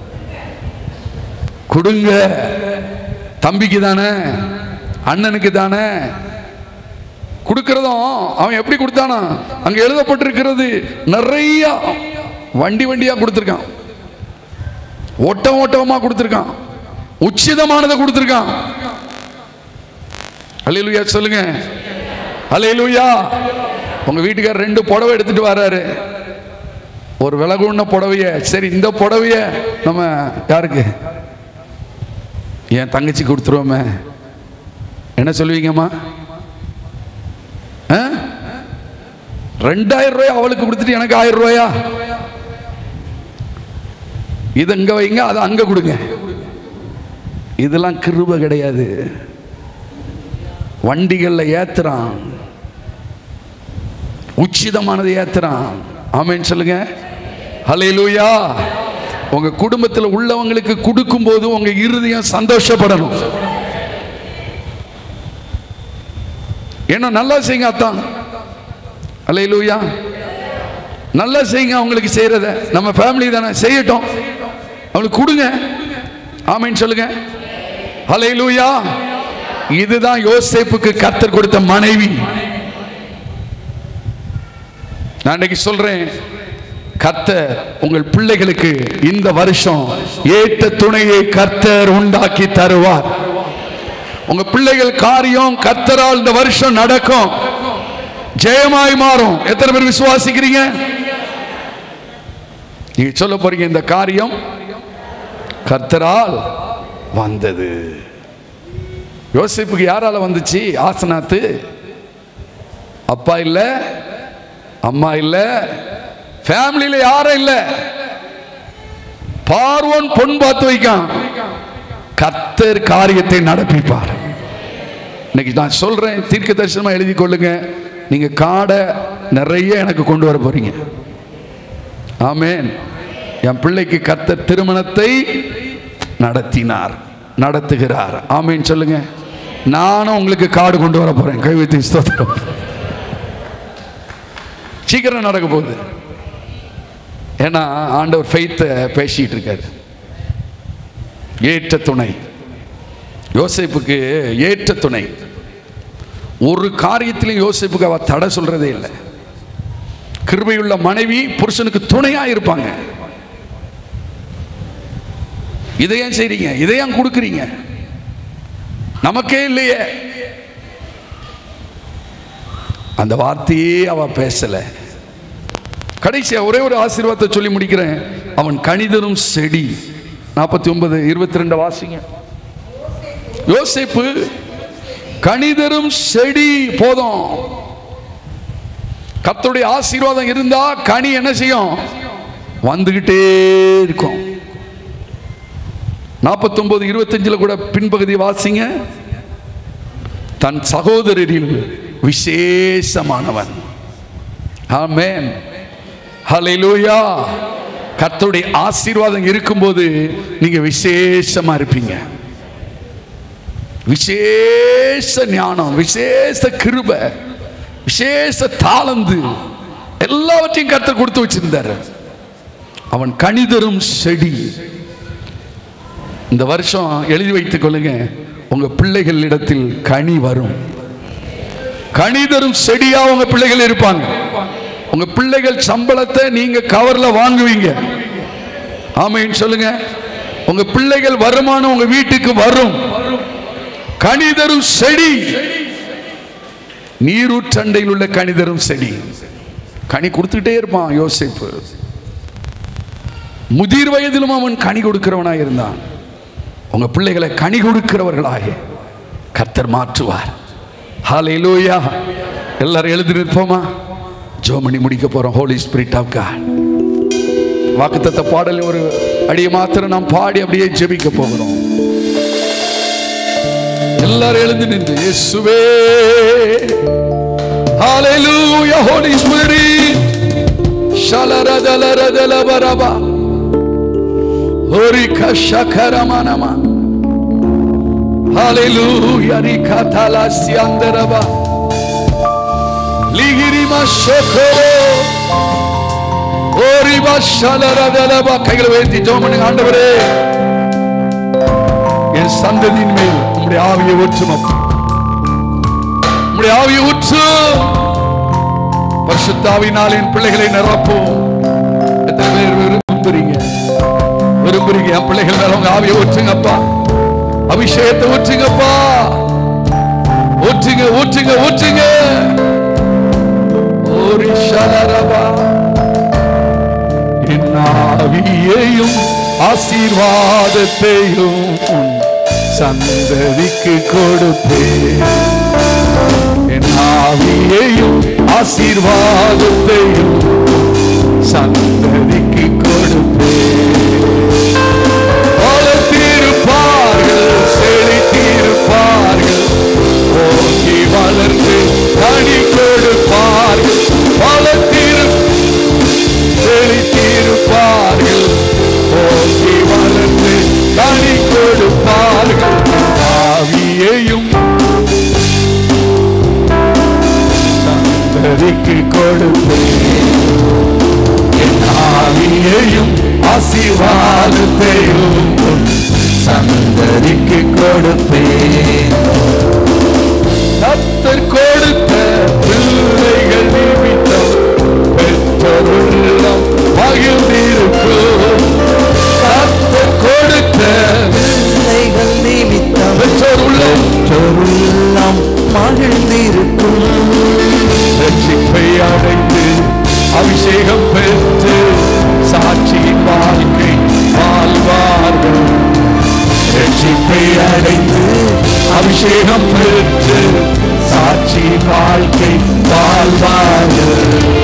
கொடுங்க தம்பிக்கு தானே அண்ணனுக்கு தானே கொடுக்கிறதும் அவன் எப்படி கொடுத்தானா அங்க எழுதப்பட்டிருக்கிறது நிறைய வண்டி வண்டியா கொடுத்துருக்கான் ஓட்டம் ஓட்டமா கொடுத்துருக்கான் உச்சிதமானதை கொடுத்துருக்கான் அல்லேலூயா சொல்லுங்க அல்லேலூயா உங்க வீட்டுக்காரர் ரெண்டு புடவை எடுத்துட்டு வராரு ஒரு விலகுண்ண புடவைய சரி இந்த புடவைய நம்ம யாருக்கு என் தங்கச்சி கொடுத்துருவோமே என்ன சொல்லுவீங்கம்மா ஆ? ரெண்டாயிரம் ரூபாய் அவளுக்கு கொடுத்துட்டு எனக்கு ஆயிரம் ரூபாயா இது இங்க வைங்க அதை அங்க கொடுங்க இதெல்லாம் கிருப கிடையாது வண்டிகள்ல ஏத்துறான் உச்சிதமானதை ஏத்துறான் ஆமென் சொல்லுங்க ஹalleluya உங்க குடும்பத்தில் உள்ளவங்களுக்கு கொடுக்கும் போது உங்க இருதயம் சந்தோஷப்படணும் ஏன்னா நல்லா செய்யுங்க அத்தான் ஹalleluya நல்லா செய்யுங்க அவங்களுக்கு செய்யறத நம்ம ஃபேமிலி தானே செய்யட்டும் அவங்களுக்கு கொடுங்க ஆமென் சொல்லுங்க ஹalleluya இதுதான் யோசேப்புக்கு கர்த்தர் கொடுத்த மனைவி நான் இன்னைக்கு சொல்றேன் கர்த்தர் உங்கள் பிள்ளைகளுக்கு இந்த வருஷம் ஏற்ற துணையை கர்த்தர் உண்டாக்கி தருவார் உங்க பிள்ளைகள் காரியம் கர்த்தரால் இந்த வருஷம் நடக்கும் ஜெயமாய் மாறும் எத்தனை பேர் விசுவாசிக்கிறீங்க நீங்க சொல்ல போறீங்க இந்த காரியம் கர்த்தரால் வந்தது யோசிப்புக்கு யாரால வந்துச்சு ஆசனாத்து அப்பா இல்ல அம்மா இல்ல ஃபேமிலியில யாரும் இல்ல பார்வோன் பொன் பார்த்து வைக்கான் கர்த்தர் காரியத்தை நடப்பிப்பார் இன்னைக்கு நான் சொல்றேன் தீர்க்க தரிசனமா எழுதி கொள்ளுங்க நீங்க காடை நிறைய எனக்கு கொண்டு வர போறீங்க ஆமென் என் பிள்ளைக்கு கர்த்தர் திருமணத்தை நடத்தினார் நடத்துகிறார் ஆமென் சொல்லுங்க நானும் உங்களுக்கு காடு கொண்டு வர போறேன் கைவித்து ஸ்தோத்திரம் சீக்கிரம் நடக்க போகுது ஏன்னா ஆண்டவர் ஃபெய்த்தை பேசிட்டு இருக்காரு ஏற்ற துணை யோசேப்புக்கு ஏற்ற துணை ஒரு காரியத்திலும் யோசேப்புக்கு அவ தடை சொல்றதே இல்லை கிருபையுள்ள மனைவி புருஷனுக்கு துணையா இருப்பாங்க இதை ஏன் செய்றீங்க இதை ஏன் கொடுக்குறீங்க நமக்கே இல்லையே அந்த வார்த்தையே அவ பேசல கடைசியா ஒரே ஒரு ஆசீர்வாதத்தை சொல்லி முடிக்கிறேன் அவன் கணிதரும் செடி நாற்பத்தி ஒன்பது இருபத்தி ரெண்டு வாசிங்க யோசேப்பு கணிதரும் செடி போதும் கர்த்தருடைய ஆசீர்வாதம் இருந்தா கனி என்ன செய்யும் வந்துகிட்டே இருக்கும் நாற்பத்தொன்பது இருபத்தஞ்சுல கூட பின்பகுதி வாசிங்க தன் சகோதரரில் விசேஷமானவன் ஆமென் ஹalleluya கர்த்தருடைய ஆசீர்வாதம் இருக்கும்போது நீங்க விசேஷமா இருப்பீங்க விசேஷ ஞானம் விசேஷ கிருப விசேஷ தாளந்து எல்லாவற்றையும் கர்த்தர் கொடுத்து வச்சிருந்தாரு அவன் கணிதரும் செடி இந்த வருஷம் எழுதி வைத்துக் கொள்ளுங்க உங்க பிள்ளைகள் இடத்தில் கனி வரும் கணிதரும் செடியா உங்க பிள்ளைகள் இருப்பாங்க உங்க பிள்ளைகள் சம்பளத்தை நீங்க கவர்ல வாங்குவீங்க ஆமைன்னு சொல்லுங்க உங்க பிள்ளைகள் வருமானம் உங்க வீட்டுக்கு வரும் கணிதரும் செடி நீரூற்றண்டையில் உள்ள கணிதரும் செடி கனி கொடுத்துக்கிட்டே இருப்பான் யோசிப்பு முதிர் வயதிலும் அவன் கனி கொடுக்கிறவனாய் இருந்தான் உங்க பிள்ளைகளை கனி கொடுக்கிறவர்களாக கர்த்தர் மாற்றுவார் ஹalleluya எல்லாரும் எழுதி நிற்போமா ஜோமணி முடிக்க போறோம் ஹோலி ஸ்பிரிட் ஆஃப் காட் வாக்குத்தத்த பாடல் ஒரு அடியை மாத்திரம் நாம் பாடி அப்படியே ஜெபிக்க போகிறோம் எல்லாரும் எழுந்து நின்று இயேசுவே ஹalleluya ஹோலி ஸ்பிரிட் ஷலரதலரதலபரபா ஹோரிகா ஷகரமனமா ஹalleluya ரிகதலஸ்யந்தரபா லிகிரிமா ஷோகோ ஓரிபா ஷலரதலபா கைகளை உயர்த்தி ஜெபம் பண்ணுங்க ஆண்டவரே என் சந்ததியின் மேல் உம்முடைய ஆவியை ஊற்றும் அப்பா. உம்முடைய ஆவியை ஊற்று பரிசுத்தாவினால் என் பிள்ளைகளை நிரப்பும் எத்தனை பேர் விரும்புறீங்க விரும்புறீங்க என் பிள்ளைகள் மேல உங்க ஆவியை ஊற்றுங்கப்பா அபிஷேகத்தை ஊற்றுங்கப்பா ஊற்றுங்க ஊற்றுங்க ஊற்றுங்க ஒரு ஷலரபா என் ஆவியையும் ஆசீர்வாதத்தையும் உன் சந்ததிக்கு கொடுப்பேன் என் ஆவியையும் ஆசீர்வாதத்தையும் சந்ததிக்கு கொடுப்பேன் வளர்த்திருப்பார்கள் செழித்திருப்பார்கள் ஓங்கி வளர்ந்து கனி கொடுப்பார்கள் வளர்த்திரு செழித்திருப்பார்கள் ஓங்கி வளர்ந்து கனி கொடுப்பார்கள் ஆவியையும் சந்ததிக்கு கொடுப்பேன் என் ஆவியையும் ஆசீர்வாதத்தையும் சந்ததிக்கு கொடுப்பேன் கத்தர் கொடுத்த பிள்ளைகள் நிமித்தம் பெற்றோருள்ளம் மகிழ்ந்திருக்கும் கத்தர் கொடுத்த பிள்ளைகள் நிமித்தம் பெற்றோருள்ளம் பெற்றோருள்ளம் மகிழ்ந்திருக்கும் ரட்சிப்பை அடைந்து அபிஷேகம் பெற்று சாட்சியின் வாழ்க்கை வாழ்வார்கள் ரட்சிப்பை அடைந்து அபிஷேகம் பெற்று சாட்சியின் வாழ்க்கை வாழ்வார்கள்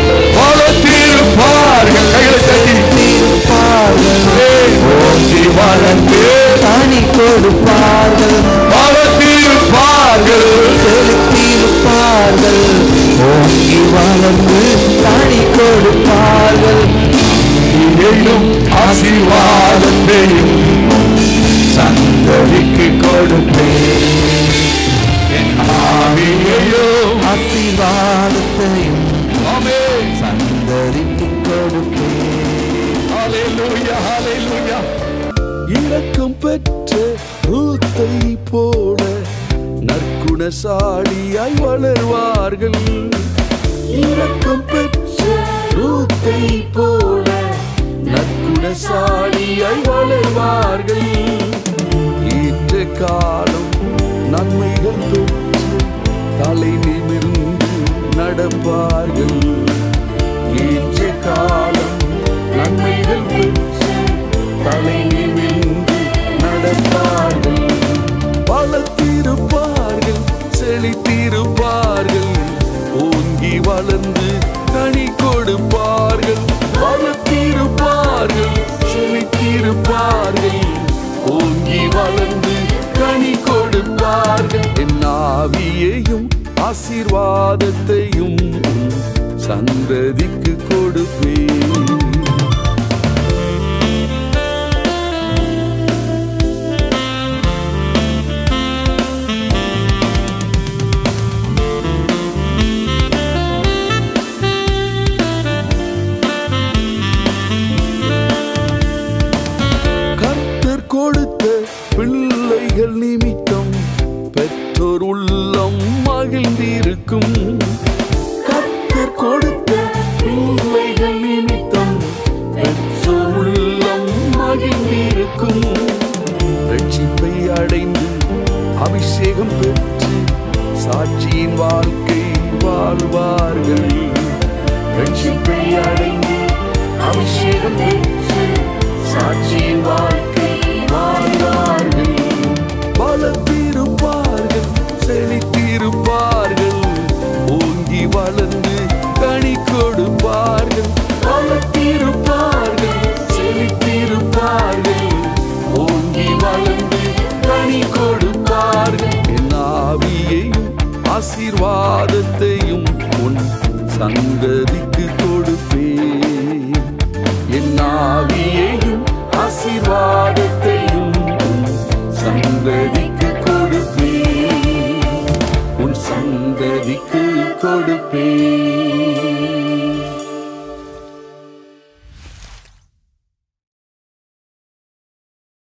வளர்த்திருப்பார்கள் கைகளை தட்டி இருப்பார்கள் ஓங்கி வளர்ந்து கனி கொடுப்பார்கள் வளர்த்திருப்பார்கள் செலுத்தியிருப்பார்கள் ஓங்கி வளர்ந்து கனி கொடுப்பார்கள் இதையும் ஆசீர்வாதத்தையும் சந்ததிக்கு கொடுப்பேன் என் ஆவியையும் ஆசீர்வாதத்தையும் ஆமென். சந்ததிக்கு கொடுப்பேன் ஹalleluya, ஹalleluya. இரக்கம் பெற்ற ரூத்தை போல நற்குணசாலியாய் வளர்வார்கள் இரக்கம் பெற்ற ரூத்தை போல நற்குணசாலியாய் வளர்வார்கள் ஏற்ற காலம் நன்மைகள் பெற்று தலை நிமிர்ந்து நடப்பார்கள் ஏற்ற காலம் நன்மைகள் பெற்று தலை நிமிர்ந்து நடப்பார்கள் வளர்த்திருப்பார்கள் செழித்திருப்பார்கள் ஓங்கி வளர்ந்து கனி கொடுப்பார்கள் வளர்த்திருப்பார்கள் செழித்திருப்பார்கள் ஓங்கி வளர்ந்து கனி கொடுப்பார்கள் என் ஆவியையும் ஆசீர்வாதத்தையும் சந்ததிக்கு கொடுப்பேன் கர்த்தர் கொடுத்த பிள்ளைகள் நிமித்தம் பெற்றோர் உள்ளம் மகிழ்ந்திருக்கும் கர்த்தர் கொடுத்த பிள்ளைகள் நிமித்தம் பெற்றோர் உள்ளம் மகிழ்ந்திருக்கும் ரட்சிப்பை அடைந்து அபிஷேகம் பெற்று சாட்சியின் வாழ்க்கை வாழ்வார்கள் ரட்சிப்பை அடைந்து அபிஷேகம் பெற்று சாட்சியின் வாழ்க்கை வாழ்வார்கள் வளர்த்திருப்பார்கள் செழித்திருப்பார்கள் ஓங்கி வளர்ந்து கனி கொடுப்பார்கள் வளர்த்திருப்பார்கள் செழித்திருப்பார்கள் ஓங்கி வளர்ந்து கனி கொடுப்பார்கள் என் ஆவியையும் ஆசீர்வாதத்தையும் உன் சங்கதிக்கு கொடுப்பேன் என் ஆவி